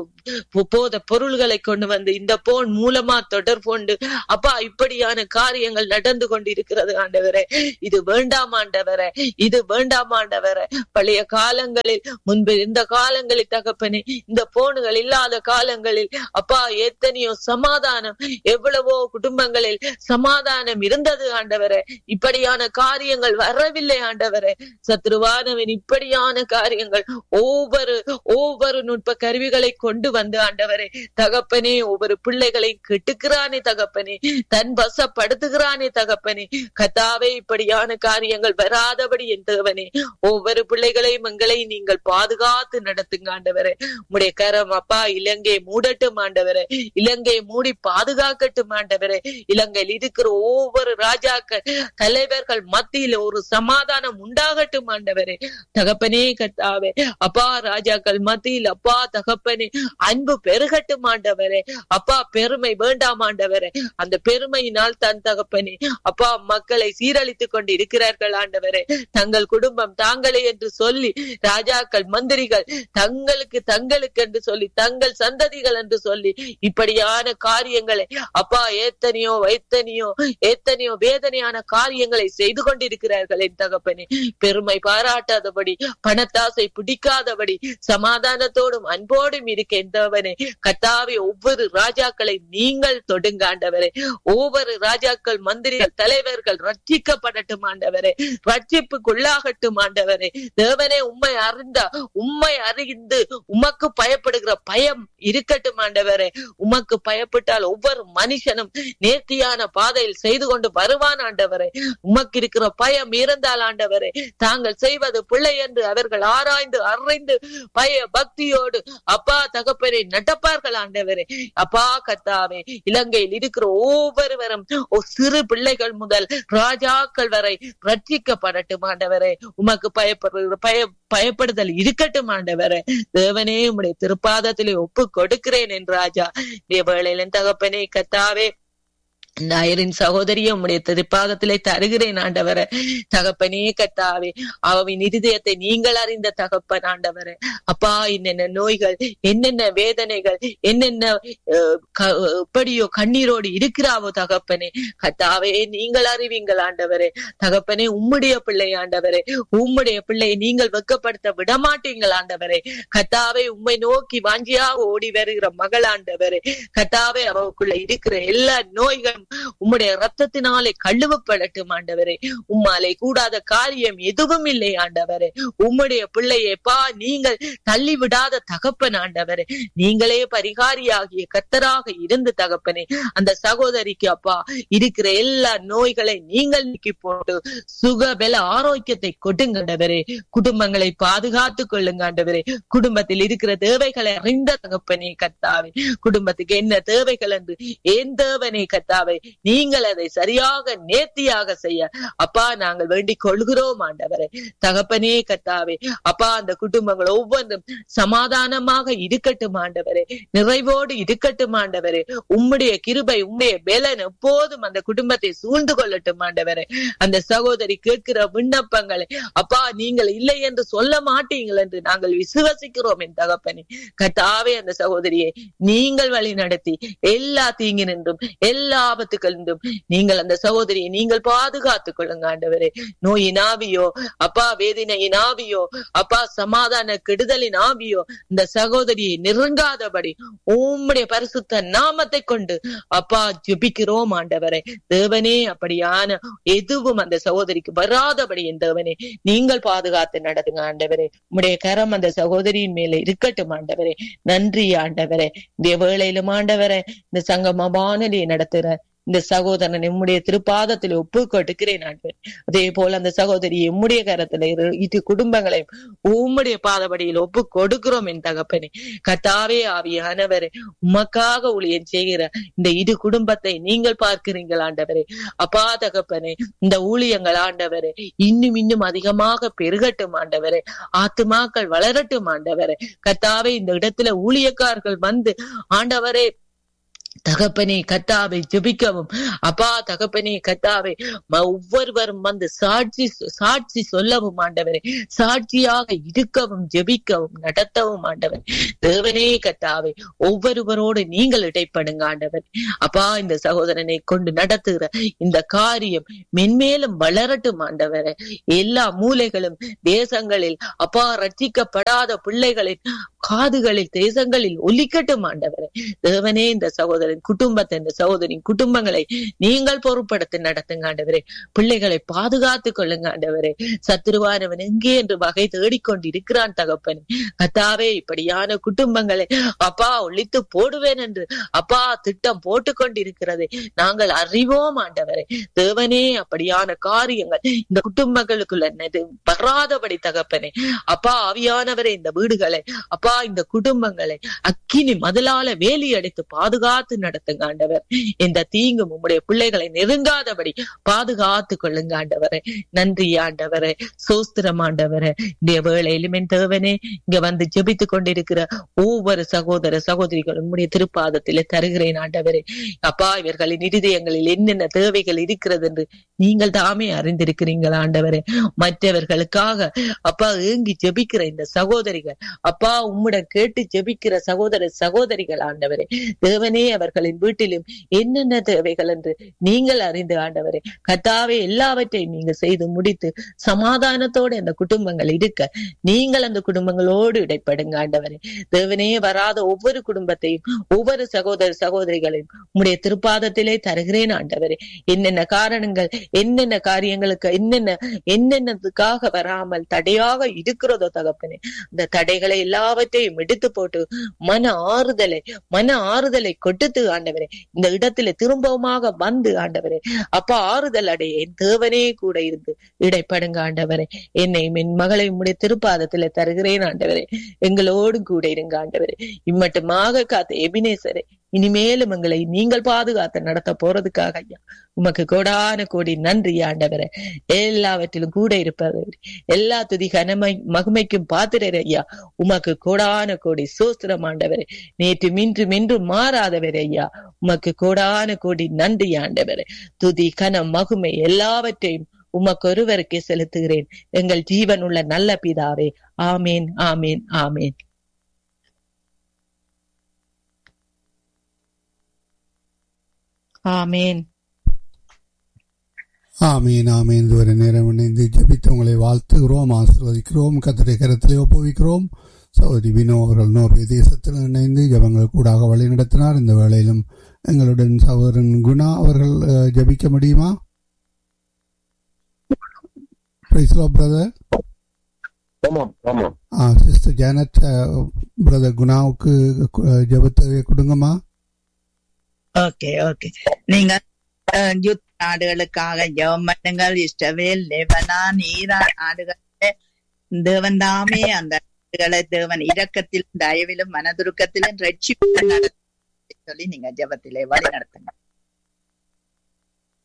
போத பொருள்களை கொண்டு வந்து இந்த போன் மூலமா தொடர்பு அப்பா இப்படியான காரியங்கள் நடந்து கொண்டு இருக்கிறது ஆண்டவரே இது வேண்டாம் ஆண்டவரே இது வேண்டாம் ஆண்டவரே பழைய காலங்களில் முன்பு இந்த காலங்களில் தகப்பனே இந்த போனுகள் இல்லாத காலங்களில் அப்பா எத்தனையோ சமாதானம் எவ்வளவோ குடும்பங்களில் சமாதானம் இருந்தது ஆண்டவரே இப்படியான காரியங்கள் வரவில்லை ஆண்டவரே சத்ருவானவன் இப்படியான காரியங்கள் ஒவ்வொரு ஒவ்வொரு நுட்ப கருவிகளை கொண்டு வந்து ஆண்டவரே தகப்பனே ஒவ்வொரு பிள்ளைகளை கெட்டுக்கிறானே தகப்பனே தன் வசப்படுத்துகிறானே தகப்பனே கத்தாவே இப்படியான காரியங்கள் வராதபடி என் தேவனே ஒவ்வொரு பிள்ளைகளையும் எங்களை நீங்கள் பாதுகாத்து நடத்துங்க ஆண்டவரே உடைய கரம் அப்பா இலங்கை மூடட்டும் ஆண்டவரே இலங்கை மூடி பாதுகாக்கட்டும் ஆண்டவரே இலங்கையில் இருக்கிற ஒவ்வொரு ராஜாக்கள் தலைவர்கள் மத்தியில ஒரு சமாதானம் உண்டாகட்டும் ஆண்டவரே தகப்பனே கத்தாவே அப்பா ராஜாக்கள் மத்தியில் அப்பா தகப்பனே அன்பு பெருகட்டும் ஆண்டவரே அப்பா பெருமை வேண்டாம் ஆண்டவரே அந்த பெருமையினால் தன் தகப்பனே அப்பா மக்களை சீரழித்துக் கொண்டு இருக்கிறார்கள் ஆண்டவரே தங்கள் குடும்பம் தாங்களே என்று சொல்லி ராஜாக்கள் மந்திரிகள் தங்களுக்கு தங்களுக்கு என்று சொல்லி தங்கள் சந்ததிகள் என்று சொல்லி இப்படியான காரியங்களை அப்பா ஏத்தனையோ எத்தனையோ எத்தனையோ வேதனையான காரியங்களை செய்து கொண்டிருக்கிறார்கள் என் தகப்பனே பெருமை பாராட்டாதபடி பணத்தாசை பிடிக்காதபடி சமாதானத்தோடும் அன்போடும் இருக்க எந்தவனே கத்தாவே ஒவ்வொரு ராஜாக்களை நீங்கள் தொடுங்க ஆண்டவரே ஒவ்வொரு ராஜாக்கள் மந்திரிகள் தலைவர்கள் ரட்சிக்கப்படட்டும் ஆண்டவரே ரட்சிப்புக்குள்ளாகட்டும் ஆண்டவரே தேவனே உண்மை அறிந்த உண்மை அறிந்து உமக்கு பயப்படுகிற பயம் இருக்கட்டும் ஆண்டவரே உமக்கு பயப்பட்டால் ஒவ்வொரு மனுஷனும் நேர்த்தியான பாதையில் செய்து கொண்டு வருவான் ஆண்டவரே உமக்கு இருக்கிற பயம் இருந்தால் ஆண்டவரே தாங்கள் செய்வது பிள்ளை என்று அவர்கள் ஆராய்ந்து அறிந்து பய பக்தியோடு அப்பா தகப்பனை நடப்பார்கள் ஆண்டவரே அப்பா கத்தாவே இலங்கையில் இருக்கிற ஒவ்வொருவரும் சிறு பிள்ளைகள் முதல் ராஜாக்கள் வரை ரட்சிக்கப்படட்டும் ஆண்டவரே உமக்கு பயப்படுகிற பய பயப்படுதல் இருக்கட்டும் ஆண்டவரே தேவனே உம்முடைய திருப்பாதத்திலே ஒப்பு கொடுக்கிறேன் என்று ராஜா வேளையில தகப்பனே கத்தாவே நாயரின் சகோதரியை உம்முடைய திருப்பாதத்திலே தருகிறேன் ஆண்டவர தகப்பனே கத்தாவே அவவின் இருதயத்தை நீங்கள் அறிந்த தகப்பன் ஆண்டவர அப்பா என்னென்ன நோய்கள் என்னென்ன வேதனைகள் என்னென்ன எப்படியோ கண்ணீரோடு இருக்கிறாவோ தகப்பனே கத்தாவே நீங்கள் அறிவீங்கள் ஆண்டவரே தகப்பனே உம்முடைய பிள்ளை ஆண்டவரே உம்முடைய பிள்ளையை நீங்கள் வெக்கப்படுத்த விடமாட்டீங்கள் ஆண்டவரே கத்தாவே உம்மை நோக்கி வாஞ்சியாக ஓடி வருகிற மகள் ஆண்டவரே கத்தாவே அவக்குள்ள இருக்கிற எல்லா நோய்களும் உம்முடைய ரத்தத்தினாலே கழுவப்படட்டும் ஆண்டவரே உம்மாலே கூடாத காரியம் எதுவும் இல்லை ஆண்டவரே உம்முடைய பிள்ளையப்பா நீங்கள் தள்ளி விடாத தகப்பன் ஆண்டவரே நீங்களே பரிகாரியாகிய கத்தராக இருந்து தகப்பனே அந்த சகோதரிக்கு அப்பா இருக்கிற எல்லா நோய்களை நீங்கள் நீக்கி போட்டு சுக பல ஆரோக்கியத்தை கொடுங்கண்டவரே குடும்பங்களை பாதுகாத்துக் கொள்ளுங்க ஆண்டவரே குடும்பத்தில் இருக்கிற தேவைகளை அறிந்த தகப்பனே கத்தாவே குடும்பத்துக்கு என்ன தேவைகள் என்று ஏன் தேவனே கத்தாவே கத்தாவை நீங்கள் அதை சரியாக நேர்த்தியாக செய்ய அப்பா நாங்கள் வேண்டிக் கொள்கிறோம் ஆண்டவரே தகப்பனே கத்தாவே அப்பா அந்த குடும்பங்கள் ஒவ்வொன்றும் சமாதானமாக இருக்கட்டும் ஆண்டவரே நிறைவோடு இருக்கட்டும் ஆண்டவரே உம்முடைய கிருபை உம்முடைய பலன் எப்போதும் அந்த குடும்பத்தை சூழ்ந்து கொள்ளட்டும் ஆண்டவரே அந்த சகோதரி கேட்கிற விண்ணப்பங்களை அப்பா நீங்கள் இல்லை என்று சொல்ல மாட்டீங்கள் என்று நாங்கள் விசுவசிக்கிறோம் என் தகப்பனே கத்தாவே அந்த சகோதரியை நீங்கள் வழி நடத்தி எல்லா தீங்கினின்றும் எல்லா ஆபத்துகளின்றும் நீங்கள் அந்த சகோதரியை நீங்கள் பாதுகாத்துக் கொள்ளுங்க ஆண்டவரே நோயின் ஆவியோ அப்பா வேதனையின் ஆவியோ அப்பா சமாதான கெடுதலின் ஆவியோ இந்த சகோதரியை நெருங்காதபடி உம்முடைய பரிசுத்த நாமத்தை கொண்டு அப்பா ஜெபிக்கிறோம் ஆண்டவரே தேவனே அப்படியான எதுவும் அந்த சகோதரிக்கு வராதபடி என் தேவனே நீங்கள் பாதுகாத்து நடத்துங்க ஆண்டவரே உம்முடைய கரம் அந்த சகோதரியின் மேல இருக்கட்டும் ஆண்டவரே நன்றி ஆண்டவரே இந்த வேளையிலும் ஆண்டவரே இந்த சங்கம வானொலியை நடத்துற இந்த சகோதரன் நம்முடைய திருப்பாதத்தில் ஒப்பு கொடுக்கிறேன் ஆண்டவர் அதே போல அந்த சகோதரி எம்முடைய கரத்துல இரு- இரு குடும்பங்களையும் உம்முடைய பாதபடியில் ஒப்பு கொடுக்கிறோம் என் தகப்பனே கத்தாவே ஆவியானவரே உமக்காக ஊழியம் செய்கிற இந்த இரு குடும்பத்தை நீங்கள் பார்க்கிறீர்கள் ஆண்டவரே அப்பா தகப்பனே இந்த ஊழியங்கள் ஆண்டவரே இன்னும் இன்னும் அதிகமாக பெருகட்டும் ஆண்டவரே ஆத்துமாக்கள் வளரட்டும் ஆண்டவரே கத்தாவே இந்த இடத்துல ஊழியக்காரர்கள் வந்து ஆண்டவரே தகப்பனே கத்தாவை ஜெபிக்கவும் அப்பா தகப்பனே கத்தாவை ம- ஒவ்வொருவரும் வந்து சாட்சி சாட்சி சொல்லவும் ஆண்டவரே சாட்சியாக இருக்கவும் ஜெபிக்கவும் நடத்தவும் ஆண்டவர் தேவனே கத்தாவை ஒவ்வொருவரோடு நீங்கள் இடைப்படுங்க ஆண்டவர் அப்பா இந்த சகோதரனை கொண்டு நடத்துகிற இந்த காரியம் மென்மேலும் வளரட்டும் ஆண்டவரே எல்லா மூலைகளும் தேசங்களில் அப்பா ரட்சிக்கப்படாத பிள்ளைகளின் காதுகளில் தேசங்களில் ஒலிக்கட்டும் ஆண்டவரே தேவனே இந்த சகோதரன் குடும்பத்தை இந்த சகோதரின் குடும்பங்களை நீங்கள் பொறுப்படுத்தி நடத்துங்க ஆண்டவரே பிள்ளைகளை பாதுகாத்துக் கொள்ளுங்க ஆண்டவரே சத்துருவானவன் எங்கே என்று வகை தேடிக்கொண்டு இருக்கிறான் தகப்பன் கத்தாவே இப்படியான குடும்பங்களை அப்பா ஒழித்து போடுவேன் என்று அப்பா திட்டம் போட்டுக்கொண்டு இருக்கிறதை நாங்கள் அறிவோம் ஆண்டவரே தேவனே அப்படியான காரியங்கள் இந்த குடும்பங்களுக்குள்ள நெடு- வராதபடி தகப்பனே அப்பா ஆவியானவரே இந்த வீடுகளை அப்பா இந்த குடும்பங்களை அக்கினி மதலால வேலி அடித்து பாதுகாத்து நடத்துங்க ஆண்டவர் இந்த தீங்கும் உம்முடைய பிள்ளைகளை நெருங்காதபடி பாதுகாத்து கொள்ளுங்க ஆண்டவரே நன்றி ஆண்டவரே சோஸ்திரம் ஆண்டவரே இந்த வேளையிலும் என் தேவனே இங்க வந்து ஜெபித்துக் கொண்டிருக்கிற ஒவ்வொரு சகோதர சகோதரிகள் உம்முடைய திருப்பாதத்திலே தருகிறேன் ஆண்டவரே அப்பா இவர்களின் இருதயங்களில் என்னென்ன தேவைகள் இருக்கிறது என்று நீங்கள் தாமே அறிந்திருக்கிறீர்கள் ஆண்டவரே மற்றவர்களுக்காக அப்பா ஏங்கி ஜெபிக்கிற இந்த சகோதரிகள் அப்பா உம்முடன் கேட்டு ஜெபிக்கிற சகோதர சகோதரிகள் ஆண்டவரே தேவனே அவர்களின் வீட்டிலும் என்னென்ன தேவைகள் என்று நீங்கள் அறிந்து ஆண்டவரே கத்தாவே எல்லாவற்றையும் நீங்க செய்து முடித்து சமாதானத்தோடு அந்த குடும்பங்கள் இருக்க நீங்கள் அந்த குடும்பங்களோடு இடைப்படுங்க ஆண்டவரே தேவனே வராத ஒவ்வொரு குடும்பத்தையும் ஒவ்வொரு சகோதர சகோதரிகளையும் உம்முடைய திருப்பாதத்திலே தருகிறேன் ஆண்டவரே என்னென்ன காரணங்கள் என்னென்ன காரியங்களுக்கு என்னென்ன என்னென்னதுக்காக வராமல் தடையாக இருக்கிறதோ தகப்பனே அந்த தடைகளை எல்லாவற்றையும் எடுத்து போட்டு மன ஆறுதலை மன ஆறுதலை கொடுத்து ஆண்டவரே இந்த இடத்துல திரும்பவுமாக வந்து ஆண்டவரே அப்பா ஆறுதல் அடைய என் தேவனே கூட இருந்து இடைப்படுங்க ஆண்டவரே என்னை என் மகளை உம்முடைய திருப்பாதத்துல தருகிறேன் ஆண்டவரே எங்களோடு கூட இருங்க ஆண்டவரே இம்மட்டுமாக காத்த எபினேசரே இனிமேலும் எங்களை நீங்கள் பாதுகாத்து நடத்த போறதுக்காக ஐயா உமக்கு கோடான கோடி நன்றி ஆண்டவரே எல்லாவற்றிலும் கூட இருப்பது எல்லா துதி கனமை மகிமைக்கும் பாத்திரர் ஐயா உமக்கு கோடான கோடி சோஸ்திரம் ஆண்டவரே நேற்று மின்று மின்று மாறாதவர் ஐயா உமக்கு கோடான கோடி நன்றி ஆண்டவரே துதி கனம் மகிமை எல்லாவற்றையும் உமக்கு ஒருவருக்கே செலுத்துகிறேன் எங்கள் ஜீவன் உள்ள நல்ல பிதாவே ஆமேன் ஆமேன் ஆமேன் ஆமேன் ஆமீன் ஆமீன் இதுவரை நேரம் இணைந்து ஜெபித்து உங்களை வாழ்த்துகிறோம் ஆசீர்வதிக்கிறோம் கத்திரை கரத்திலே ஒப்புவிக்கிறோம் சகோதரி வினோ அவர்கள் நோர்வே தேசத்தில் இணைந்து ஜபங்கள் கூடாக வழி நடத்தினார் இந்த வேளையிலும் எங்களுடன் சகோதரன் குணா அவர்கள் அஹ், ஜெபிக்க முடியுமா பிரதர் ஆமாம் ஆமாம் சிஸ்டர் ஜானட் பிரதர் குணாவுக்கு அஹ், ஜெபத்தை கொடுங்கம்மா ஓகே ஓகே நீங்க அஹ், யுத்த நாடுகளுக்காக ஜெபம் பண்ணுங்கள் இஷ்டவேல் லெபனான் ஈரான் நாடுகளிலே தேவன் தாமே அந்த நாடுகளை தேவன் இரக்கத்திலும் தயவிலும் மனதுருக்கத்திலும் ரட்சிப்பு நடத்த சொல்லி நீங்க ஜெபத்திலே வழி நடத்துங்க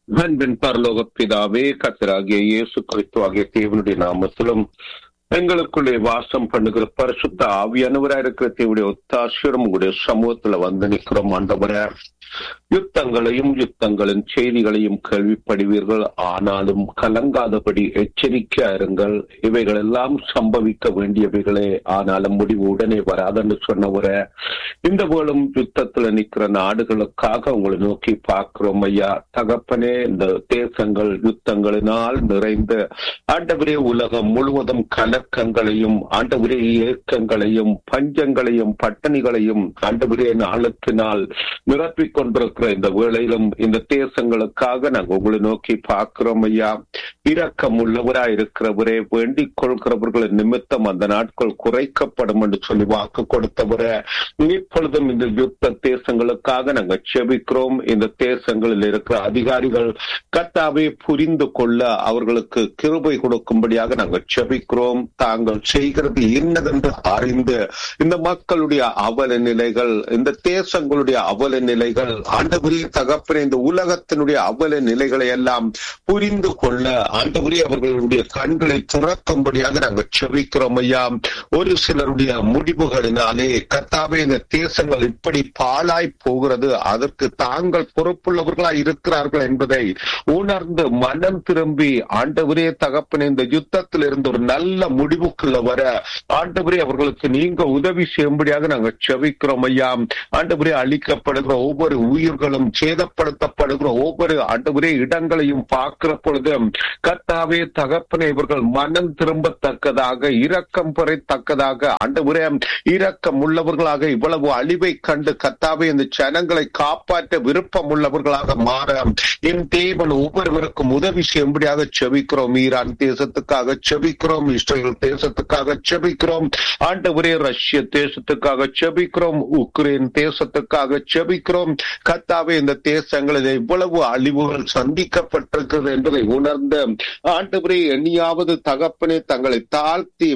அன்பின் பரலோக பிதாவே கத்தராகிய இயேசு கிறிஸ்து ஆகிய தேவனுடைய நாமத்திலும் எங்களுக்குள்ளே வாசம் பண்ணுகிற பரிசுத்த ஆவியானவராக இருக்கிற தேவனுடைய ஒத்தாசியரும் உங்களுடைய சமூகத்துல வந்து நிற்கிறோம் ஆண்டவரே யுத்தங்களையும் யுத்தங்களின் செய்திகளையும் கேள்விப்படுவீர்கள் ஆனாலும் கலங்காதபடி எச்சரிக்கையா இருங்கள் இவைகள் எல்லாம் சம்பவிக்க வேண்டியவைகளே ஆனாலும் முடிவு உடனே வராதுன்னு சொன்னவர இந்த வேளும் யுத்தத்துல நிக்கிற நாடுகளுக்காக உங்களை நோக்கி பார்க்கிறோம் ஐயா தகப்பனே இந்த தேசங்கள் யுத்தங்களினால் நிறைந்த ஆண்டவரே உலகம் முழுவதும் கலக்கங்களையும் ஆண்டவரே இயக்கங்களையும் பஞ்சங்களையும் பட்டணிகளையும் ஆண்டவரே நாளுக்கு நாள் நிரப்பிக் கொண்டிருக்கிற இந்த வேளையிலும் இந்த தேசங்களுக்காக நாங்கள் உங்களை நோக்கி பார்க்கிறோம் ஐயா இரக்கம் உள்ளவரா இருக்கிறவரே வேண்டிக் கொள்கிறவர்களின் நிமித்தம் அந்த நாட்கள் குறைக்கப்படும் என்று சொல்லி வாக்கு கொடுத்தவரே இப்பொழுதும் இந்த யுத்த தேசங்களுக்காக நாங்கள் செபிக்கிறோம் இந்த தேசங்களில் இருக்கிற அதிகாரிகள் கத்தாவே புரிந்து கொள்ள அவர்களுக்கு கிருபை கொடுக்கும்படியாக நாங்கள் செபிக்கிறோம் தாங்கள் செய்கிறது என்னதென்று அறிந்து இந்த மக்களுடைய அவல நிலைகள் இந்த தேசங்களுடைய அவல நிலைகள் ஆண்டவரே தகப்பனே இந்த உலகத்தினுடைய அவல நிலைகளை எல்லாம் புரிந்து கொள்ள ஆண்டவரே அவர்களுடைய கண்களை திறக்கும்படியாக நாங்கள் செபிக்கிறோம் ஐயா ஒரு சிலருடைய முடிவுகளினாலே கத்தாவே இந்த தேசங்கள் இப்படி பாழாய் போகிறது அதற்கு தாங்கள் பொறுப்புள்ளவர்களாய் இருக்கிறார்கள் என்பதை உணர்ந்து மனம் திரும்பி ஆண்டவரே தகப்பனே இந்த யுத்தத்தில் இருந்து ஒரு நல்ல முடிவுக்குள்ள வர ஆண்டவரே அவர்களுக்கு நீங்க உதவி செய்யும்படியாக நாங்கள் செவிக்கிறோம் ஐயா ஆண்டவரே அழிக்கப்படுகிற ஒவ்வொரு உயிர்களும் சேதப்படுத்தப்படுகிற ஒவ்வொரு ஆண்டவரே இடங்களையும் பார்க்கிற பொழுது கத்தாவே தகப்பனை இவர்கள் மனம் திரும்பத்தக்கதாக இரக்கம் பெறத்தக்கதாக ஆண்டவரே இரக்கம் உள்ளவர்களாக இவ்வளவு அழிவை கண்டு கத்தாவே இந்த ஜனங்களை காப்பாற்ற விருப்பம் உள்ளவர்களாக மாற என் தேவன் ஒவ்வொருவருக்கும் உதவி செய்யும்படியாக செபிக்கிறோம் ஈரான் தேசத்துக்காக செபிக்கிறோம் இஸ்ரேல் தேசத்துக்காக செபிக்கிறோம் ஆண்டவரே ரஷ்ய தேசத்துக்காக செபிக்கிறோம் உக்ரைன் தேசத்துக்காக செபிக்கிறோம் கத்தாவே இந்த தேசங்களில் இவ்வளவு அழிவுகள் சந்திக்கப்பட்டிருக்கிறது என்பதை உணர்ந்த ஆண்டவரே எண்ணியாவது தகப்பனே தங்களை தாழ்த்தி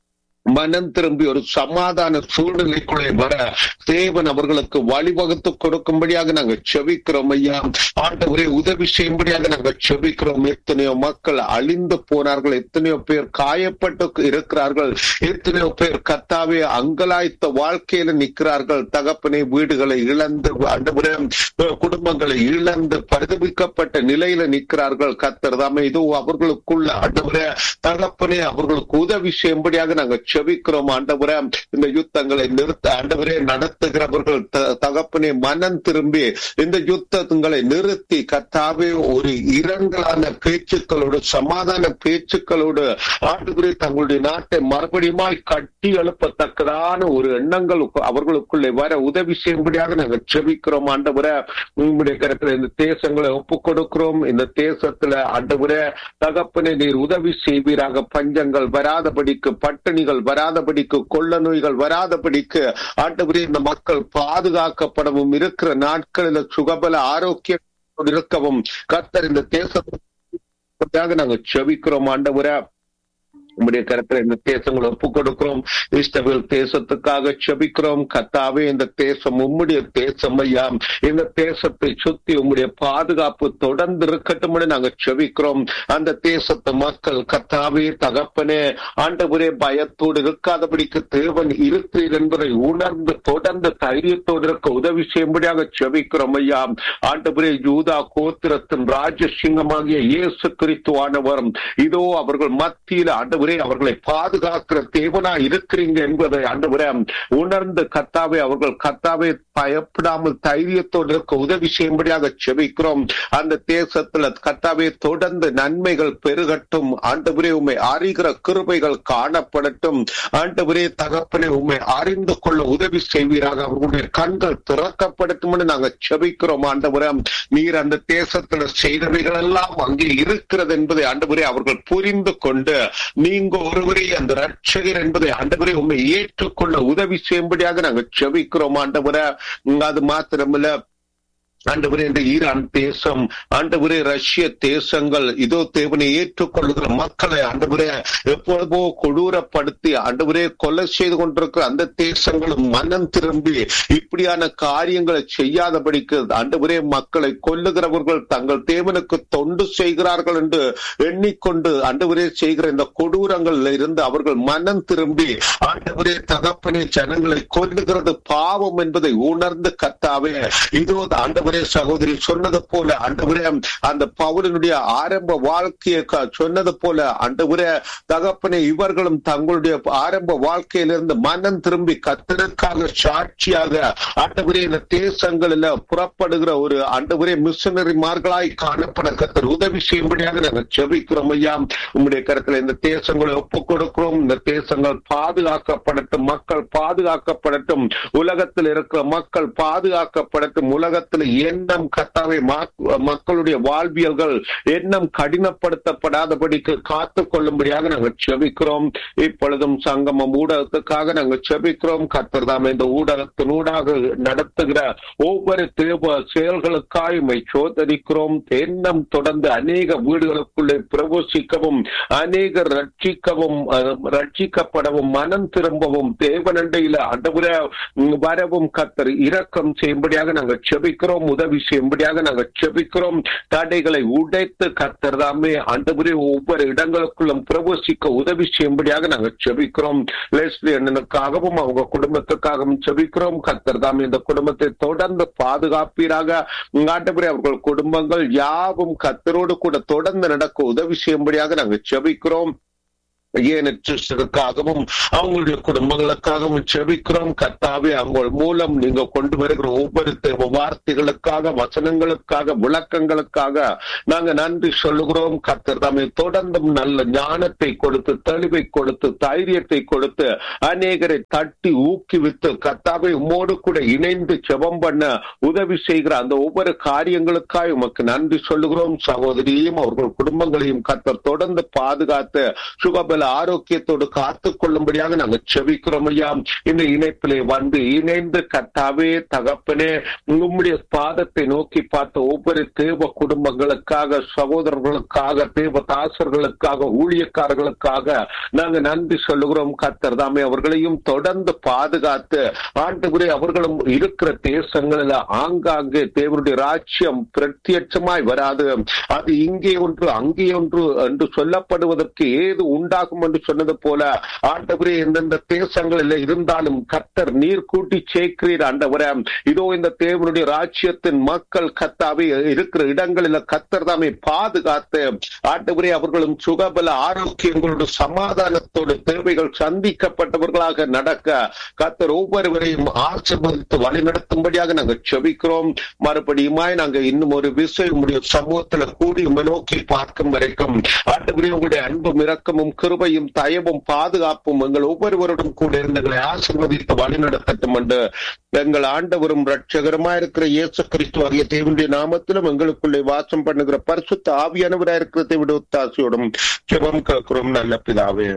மனம் திரும்பி ஒரு சமாதான சூழ்நிலைக்குள்ளே வர தேவன் அவர்களுக்கு வழிவகுத்து கொடுக்கும்படியாக நாங்கள் செபிக்கிறோம் ஐயா ஆண்டவரே உதவி செய்யும்படியாக நாங்கள் செபிக்கிறோம் எத்தனையோ மக்கள் அழிந்து போனார்கள் எத்தனையோ பேர் காயப்பட்டு இருக்கிறார்கள் எத்தனையோ பேர் கத்தாவே அங்கலாய்த்த வாழ்க்கையில நிற்கிறார்கள் தகப்பனை வீடுகளை இழந்து ஆண்டவரே குடும்பங்களை இழந்து பரிதவிக்கப்பட்ட நிலையில நிற்கிறார்கள் கத்தர் தாமே இதோ அவர்களுக்குள்ள ஆண்டவரே தகப்பனே அவர்களுக்கு உதவி செய்யும்படியாக நாங்கள் செபிக்கிறோம் ஆண்டவரே இந்த யுத்தங்களை நிறுத்த ஆண்டவரே நடத்துகிறவர்கள் தகப்பனே மனம் திரும்பி இந்த யுத்தங்களை நிறுத்தி கத்தாவே ஒரு இரங்கலான பேச்சுக்களோடு சமாதான பேச்சுக்களோடு ஆண்டவரே தங்களுடைய நாட்டை மறுபடியுமாய் கட்டி எழுப்பத்தக்கதான ஒரு எண்ணங்கள் அவர்களுக்குள்ளே வர உதவி செய்யும்படியாக நாங்கள் செபிக்கிறோம் ஆண்டவரே உங்களுடைய கருத்துல இந்த தேசங்களை ஒப்புக் கொடுக்கிறோம் இந்த தேசத்துல ஆண்டவரே தகப்பனை நீர் உதவி செய்வீராக பஞ்சங்கள் வராதபடிக்கு பட்டினிகள் வராதபடிக்கு கொள்ள நோய்கள் வராதபடிக்கு ஆண்டவரே இந்த மக்கள் பாதுகாக்கப்படவும் இருக்கிற நாட்களில் சுகபல ஆரோக்கியம் இருக்கவும் கத்தர் இந்த தேசத்துக்காக நாங்க செவிக்கிறோம் ஆண்டவரே உங்களுடைய கருத்துல இந்த தேசங்களை ஒப்புக் கொடுக்கிறோம் இஸ்ரவேல் தேசத்துக்காக செபிக்கிறோம் கத்தாவே இந்த தேசம் உம்முடைய தேசம் ஐயா இந்த தேசத்தை சுத்தி உம்முடைய பாதுகாப்பு தொடர்ந்து இருக்கட்டும் நாங்க செபிக்கிறோம் அந்த தேசத்து மக்கள் கத்தாவே தகப்பனே ஆண்டவரே பயத்தோடு இருக்காதபடிக்கு தேவன் இருக்கிறீர் என்பதை உணர்ந்து தொடர்ந்து தைரியத்தோடு இருக்க உதவி செய்யும்படியாக செபிக்கிறோம் ஐயா ஆண்டவரே யூதா கோத்திரத்தின் ராஜசிங்கமாகிய இயேசு கிறிஸ்துவானவர் இதோ அவர்கள் மத்தியில் ஆண்டவர் ஆண்டவரே அவர்களை பாதுகாக்கிற தேவனா இருக்கிறீங்க என்பதை ஆண்டவரே உணர்ந்து கத்தாவே அவர்கள் கத்தாவே பயப்படாமல் தைரியத்தோடு இருக்க உதவி செய்யும்படியாக செபிக்கிறோம் அந்த தேசத்துல கத்தாவே தொடர்ந்து நன்மைகள் பெருகட்டும் ஆண்டவரே உண்மை அறிகிற கிருபைகள் காணப்படட்டும் ஆண்டவரே தகப்பனே உண்மை அறிந்து கொள்ள உதவி செய்வீராக அவர்களுடைய கண்கள் திறக்கப்படட்டும் நாங்க செபிக்கிறோம் ஆண்டவரே நீர் அந்த தேசத்துல செய்தவைகள் எல்லாம் அங்கே இருக்கிறது என்பதை ஆண்டவரே அவர்கள் புரிந்து கொண்டு நீங்க ஒருவரே அந்த ரட்சகர் என்பதை ஆண்டவரே உண்மை ஏற்றுக்கொள்ள உதவி செய்யும்படியாக நாங்கள் செவிக்கிறோம் ஆண்டவரை அது மாத்திரமில்ல ஆண்டவரே இந்த ஈரான் தேசம் ஆண்டவரே ரஷ்ய தேசங்கள் இதோ தேவனை ஏற்றுக்கொள்ளுகிற மக்களை ஆண்டவரே எப்பொழுதோ கொடூரப்படுத்தி ஆண்டவரே கொலை செய்து கொண்டிருக்கிற அந்த தேசங்களும் மனம் திரும்பி இப்படியான காரியங்களை செய்யாதபடிக்கு ஆண்டவரே மக்களை கொல்லுகிறவர்கள் தங்கள் தேவனுக்கு தொண்டு செய்கிறார்கள் என்று எண்ணிக்கொண்டு ஆண்டவரே செய்கிற இந்த கொடூரங்கள்ல இருந்து அவர்கள் மனம் திரும்பி ஆண்டவரே தகப்பனே ஜனங்களை கொல்லுகிறது பாவம் என்பதை உணர்ந்து கத்தாவே இதோ ஆண்டவரே சகோதரி சொன்னது போல ஆண்டவரே அந்த பவுலனுடைய ஆரம்ப வாழ்க்கையை க- சொன்னது போல ஆண்டவரே தகப்பனே இவர்களும் தங்களுடைய ஆரம்ப வாழ்க்கையிலிருந்து மனம் திரும்பி கத்தருக்காக சாட்சியாக ஆண்டவரே இந்த தேசங்களில் புறப்படுகிற ஒரு ஆண்டவரே மிஷனரிமார்களாய் காணப்பட கத்தர் உதவி செய்யும்படியாக நாங்கள் செபிக்கிறோம் ஐயா உம்முடைய கருத்துல இந்த தேசங்களை ஒப்புக் கொடுக்கிறோம் இந்த தேசங்கள் பாதுகாக்கப்படட்டும் மக்கள் பாதுகாக்கப்படட்டும் உலகத்தில் இருக்கிற மக்கள் பாதுகாக்கப்படட்டும் உலகத்தில் எண்ணம் கத்தாவை மக்களுடைய வாழ்வியல்கள் எண்ணம் கடினப்படுத்தப்படாதபடிக்கு காத்துக் கொள்ளும்படியாக நாங்கள் செபிக்கிறோம் இப்பொழுதும் சங்கமம் ஊடகத்துக்காக நாங்கள் செபிக்கிறோம் கத்தர் தாம் இந்த ஊடகத்தினூடாக நடத்துகிற ஒவ்வொரு தேவ செயல்களுக்காய் உம்மை சோதரிக்கிறோம் எண்ணம் தொடர்ந்து அநேக வீடுகளுக்குள்ளே பிரவேசிக்கவும் அநேகர் ரட்சிக்கவும் அஹ், ரட்சிக்கப்படவும் மனம் திரும்பவும் தேவனண்டையில ஆண்டவரே உம், வரவும் கத்தர் இரக்கம் செய்யும்படியாக நாங்கள் செபிக்கிறோம் உதவி செய்யும்படியாக நாங்கள் செபிக்கிறோம் தடைகளை உடைத்து கத்தர் தாமே ஆண்டவரே ஒவ்வொரு இடங்களுக்குள்ளும் பிரவேசிக்க உதவி செய்யும்படியாக நாங்கள் செபிக்கிறோம் லெஸ்லி அண்ணனுக்காகவும் அவங்க குடும்பத்துக்காகவும் செபிக்கிறோம் கத்தர் தாமே இந்த குடும்பத்தை தொடர்ந்து பாதுகாப்பீராக ஆண்டவரே அவர்கள் குடும்பங்கள் யாவும் கத்தரோடு கூட தொடர்ந்து நடக்க உதவி செய்யும்படியாக நாங்கள் செபிக்கிறோம் ஏனற்றுக்காகவும் அவங்களுடைய குடும்பங்களுக்காகவும் செபிக்கிறோம் கர்த்தாவே அவங்க மூலம் நீங்க கொண்டு வருகிற ஒவ்வொரு தேவ வார்த்தைகளுக்காக வசனங்களுக்காக விளக்கங்களுக்காக நாங்க நன்றி சொல்லுகிறோம் கர்த்தர் தாமே தொடர்ந்தும் நல்ல ஞானத்தை கொடுத்து தெளிவை கொடுத்து தைரியத்தை கொடுத்து அநேகரை தட்டி ஊக்குவித்து கர்த்தாவை உம்மோடு கூட இணைந்து செபம் பண்ண உதவி செய்கிற அந்த ஒவ்வொரு காரியங்களுக்காக உமக்கு நன்றி சொல்லுகிறோம் சகோதரியையும் அவர்கள் குடும்பங்களையும் கர்த்தர் தொடர்ந்து பாதுகாத்து சுகபல ஆரோக்கியத்தோடு காத்துக் கொள்ளும்படியாக நாங்கள் செபிக்கிறோம் ஐயா இந்த இணைப்பிலே வந்து இணைந்து கர்த்தாவே தகப்பனே உம்முடைய பாதத்தை நோக்கி பார்த்த ஒவ்வொரு தேவ குடும்பங்களுக்காக சகோதரர்களுக்காக தேவ தாசர்களுக்காக ஊழியக்காரர்களுக்காக நாங்க நன்றி சொல்லுகிறோம் கர்த்தர் தாமே அவர்களையும் தொடர்ந்து பாதுகாத்து ஆண்டுகுறை அவர்களும் இருக்கிற தேசங்களில் ஆங்காங்கே தேவனுடைய ராஜ்யம் பிரத்யட்சமாய் வராது அது இங்கே ஒன்று அங்கே ஒன்று என்று சொல்லப்படுவதற்கு ஏது உண்டாகும் என்று சொன்னது போல ஆண்டவரே எந்தெந்த தேசங்களில் இருந்தாலும் கர்த்தர் நீர் கூட்டி சேர்க்கிறீர் ஆண்டவரே இதோ இந்த தேவனுடைய ராஜ்யத்தின் மக்கள் கத்தாவே இருக்கிற இடங்களில் கர்த்தர் தாமே பாதுகாத்து ஆண்டவரே அவர்களும் சுகபல ஆரோக்கியங்களோடு சமாதானத்தோடு தேவைகள் சந்திக்கப்பட்டவர்களாக நடக்க கர்த்தர் ஒவ்வொருவரையும் ஆசிர்வதித்து வழிநடத்தும்படியாக நாங்கள் செபிக்கிறோம் மறுபடியுமாய் நாங்க இன்னும் ஒரு விஷயம் உங்களுடைய சமூகத்துல கூடி உம்மை நோக்கி பார்க்கும் வரைக்கும் ஆண்டவரே உங்களுடைய அன்பும் இரக்கமும் கிருபையும் தயவும் பாதுகாப்பும் எங்கள் ஒவ்வொருவருடன் கூட இருந்தங்களை ஆசிர்வதித்து வழிநடத்தட்டும் என்று எங்கள் ஆண்டவரும் ரட்சகரமா இருக்கிற இயேசு கிறிஸ்து ஆகிய தேவனுடைய நாமத்திலும் எங்களுக்குள்ளே வாசம் பண்ணுகிற பரிசுத்த ஆவியானவராக இருக்கிறதை விட ஒத்தாசையோடும் ஜெபம் கேட்கிறோம் நல்ல பிதாவே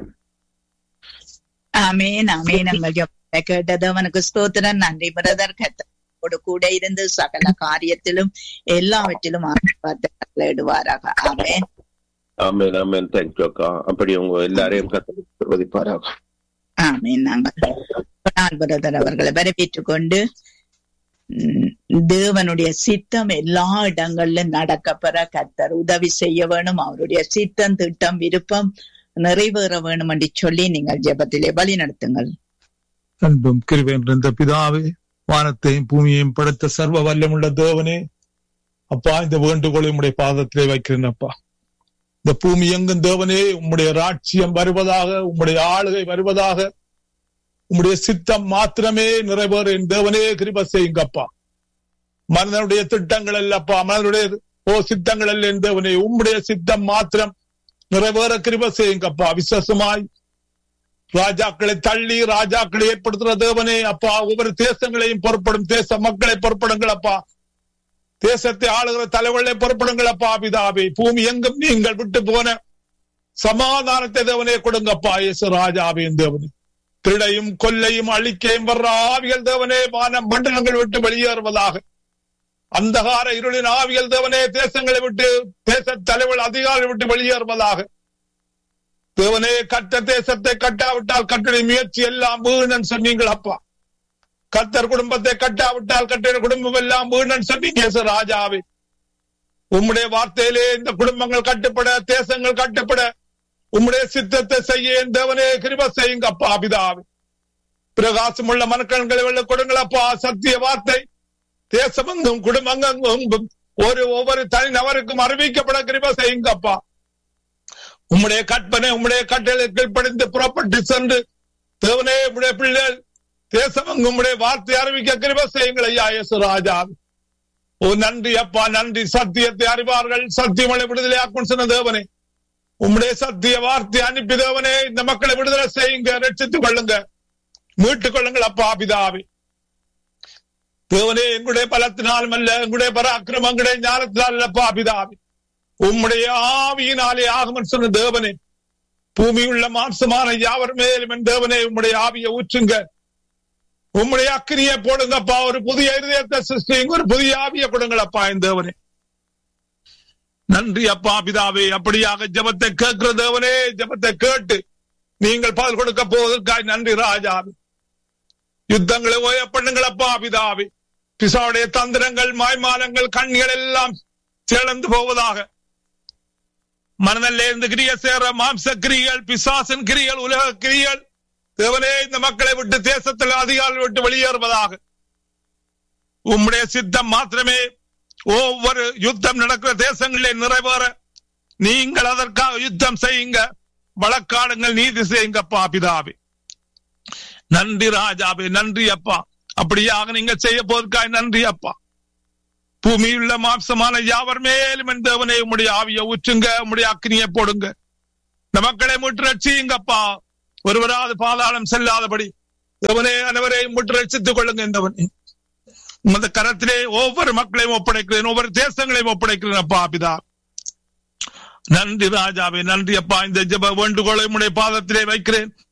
ஆமேன் ஆமேன் எங்கள் ஜெபத்தை கேட்டது அவனுக்கு ஸ்தோத்திரம் நன்றி பிரதர் கத்தோடு கூட இருந்து சகல காரியத்திலும் எல்லாவற்றிலும் ஆசீர்வாதங்களை இடுவாராக ஆமேன் ஆமென் ஆமென் தேங்க்யூ அக்கா அப்படி உங்க எல்லாரையும் கத்திரவதிப்பாராக ஆமேன் நாங்கள் நான் பிரதர் அவர்களை வரவேற்றுக் கொண்டு உம், தேவனுடைய சித்தம் எல்லா இடங்களிலும் நடக்கப்பெற கத்தர் உதவி செய்ய வேணும் அவருடைய சித்தம் திட்டம் விருப்பம் நிறைவேற வேணும் என்று சொல்லி நீங்கள் ஜெபத்திலே வழி நடத்துங்கள் அன்பும் கிருபையும் நிறைந்த பிதாவே வானத்தையும் பூமியையும் படைத்த சர்வ வல்லமுள்ள தேவனே அப்பா இந்த வேண்டுகோளை உம்முடைய பாதத்திலே வைக்கிறேன் அப்பா இந்த பூமி எங்கும் தேவனே உம்முடைய ராட்சியம் வருவதாக உம்முடைய ஆளுகை வருவதாக உம்முடைய சித்தம் மாத்திரமே நிறைவேற என் தேவனே கிருப செய்யுங்கப்பா மனிதனுடைய திட்டங்கள் அல்லப்பா மனிதனுடைய ஓ சித்தங்கள் அல்ல என் தேவனே உம்முடைய சித்தம் மாத்திரம் நிறைவேற கிருப செய்யுங்கப்பா விசேஷமாய் ராஜாக்களை தள்ளி ராஜாக்களை ஏற்படுத்துற தேவனே அப்பா ஒவ்வொரு தேசங்களையும் பொறுப்படும் தேச மக்களை பொறுப்படுங்கள் அப்பா தேசத்தை ஆளுகிற தலைவர்களை பொறுப்படுங்கள் அப்பா பிதாவே பூமி எங்கும் நீங்கள் விட்டு போன சமாதானத்தை தேவனே கொடுங்கப்பா இயேசு ராஜாவின் தேவனே திருடையும் கொல்லையும் அழிக்கையும் வர்ற ஆவிகள் தேவனே வான மண்டலங்கள் விட்டு வெளியேறுவதாக அந்தகார இருளின் ஆவியல் தேவனே தேசங்களை விட்டு தேச தலைவர் அதிகாரிகளை விட்டு வெளியேறுவதாக தேவனே கட்ட தேசத்தை கட்டாவிட்டால் கட்டுடைய முயற்சி எல்லாம் வீணன் சொன்னீங்கள் அப்பா கத்தர் குடும்பத்தை கட்டாவிட்டால் கட்டுடைய குடும்பம் எல்லாம் வீணன் சொன்னீங்க ராஜாவே உம்முடைய வார்த்தையிலே இந்த குடும்பங்கள் கட்டுப்பட தேசங்கள் கட்டுப்பட உம்முடைய சித்தத்தை செய்ய என் தேவனே கிருப செய்யுங்க அப்பா பிதாவே பிரகாசம் உள்ள மனக்கண்களை வெள்ள கொடுங்களப்பா சத்திய வார்த்தை தேசமெங்கும் குடும்பங்கும் ஒரு ஒவ்வொரு தனி நபருக்கும் அறிவிக்கப்பட கிருப செய்யுங்கப்பா உம்முடைய கற்பனை உம்முடைய கட்டளை கீழ்ப்படிந்து புறப்பட்டு சென்று தேவனே உம்முடைய பிள்ளைகள் தேசமெங்கும் உம்முடைய வார்த்தை அறிவிக்க கிருப செய்யுங்கள் ஐயா இயேசு ராஜா ஓ நன்றி அப்பா நன்றி சத்தியத்தை அறிவார்கள் சத்தியமலை விடுதலை ஆக்கும் சொன்ன தேவனே உம்முடைய சத்திய வார்த்தை அனுப்பி தேவனே இந்த மக்களை விடுதலை செய்யுங்க ரட்சித்துக் கொள்ளுங்க மீட்டுக் கொள்ளுங்கள் அப்பா பிதாவே தேவனே எங்களுடைய பலத்தினாலும் அல்ல எங்களுடைய பராக்கிரமம் எங்களுடைய ஞானத்தினால் அல்லப்பா பிதாவே உம்முடைய ஆவியினாலே ஆகுமன் சொன்ன தேவனே பூமி உள்ள மாம்சமான யாவர் மேலும் என் தேவனே உம்முடைய ஆவியை ஊற்றுங்க உம்முடைய அக்கினியை போடுங்கப்பா ஒரு புதிய இருதயத்தை சிருஷ்டிங்க ஒரு புதிய ஆவியை கொடுங்களப்பா என் தேவனே நன்றி அப்பா பிதாவே அப்படியாக ஜபத்தை கேட்கிற தேவனே ஜபத்தை கேட்டு நீங்கள் பதில் கொடுக்க போவதற்காய் நன்றி ராஜாவே யுத்தங்களை ஓய பண்ணுங்களப்பா பிதாவே பிசாவுடைய தந்திரங்கள் மாய்மாலங்கள் கண்கள் எல்லாம் சிறந்து போவதாக மனதில் இருந்து கிரிய சேர மாம்ச கிரிகள் பிசாசன் கிரிகள் உலக கிரிகள் தேவனே இந்த மக்களை விட்டு தேசத்தில் அதிகாரிகள் விட்டு வெளியேறுவதாக உம்முடைய சித்தம் மாத்திரமே ஒவ்வொரு யுத்தம் நடக்கிற தேசங்களிலே நிறைவேற நீங்கள் அதற்காக யுத்தம் செய்யுங்க வழக்காடுங்கள் நீதி செய்யுங்கப்பா பிதாவே நன்றி ராஜாவே நன்றி அப்பா அப்படியாக நீங்க செய்ய போவதற்காக நன்றி அப்பா பூமியுள்ள மாம்சமான யாவர் மேலும் என் தேவனே உம்முடைய ஆவியை ஊற்றுங்க உம்முடைய அக்னியை போடுங்க இந்த மக்களை முற்று ரட்சியுங்கப்பா ஒருவராது பாதாளம் செல்லாதபடி தேவனே அனைவரையும் முற்று ரட்சித்துக் கொள்ளுங்க இந்தவனே உமது கரத்திலே ஒவ்வொரு மக்களையும் ஒப்படைக்கிறேன் ஒவ்வொரு தேசங்களையும் ஒப்படைக்கிறேன் அப்பா பிதா நன்றி ராஜாவே நன்றி அப்பா இந்த ஜப வேண்டுகோளை உடைய பாதத்திலே வைக்கிறேன்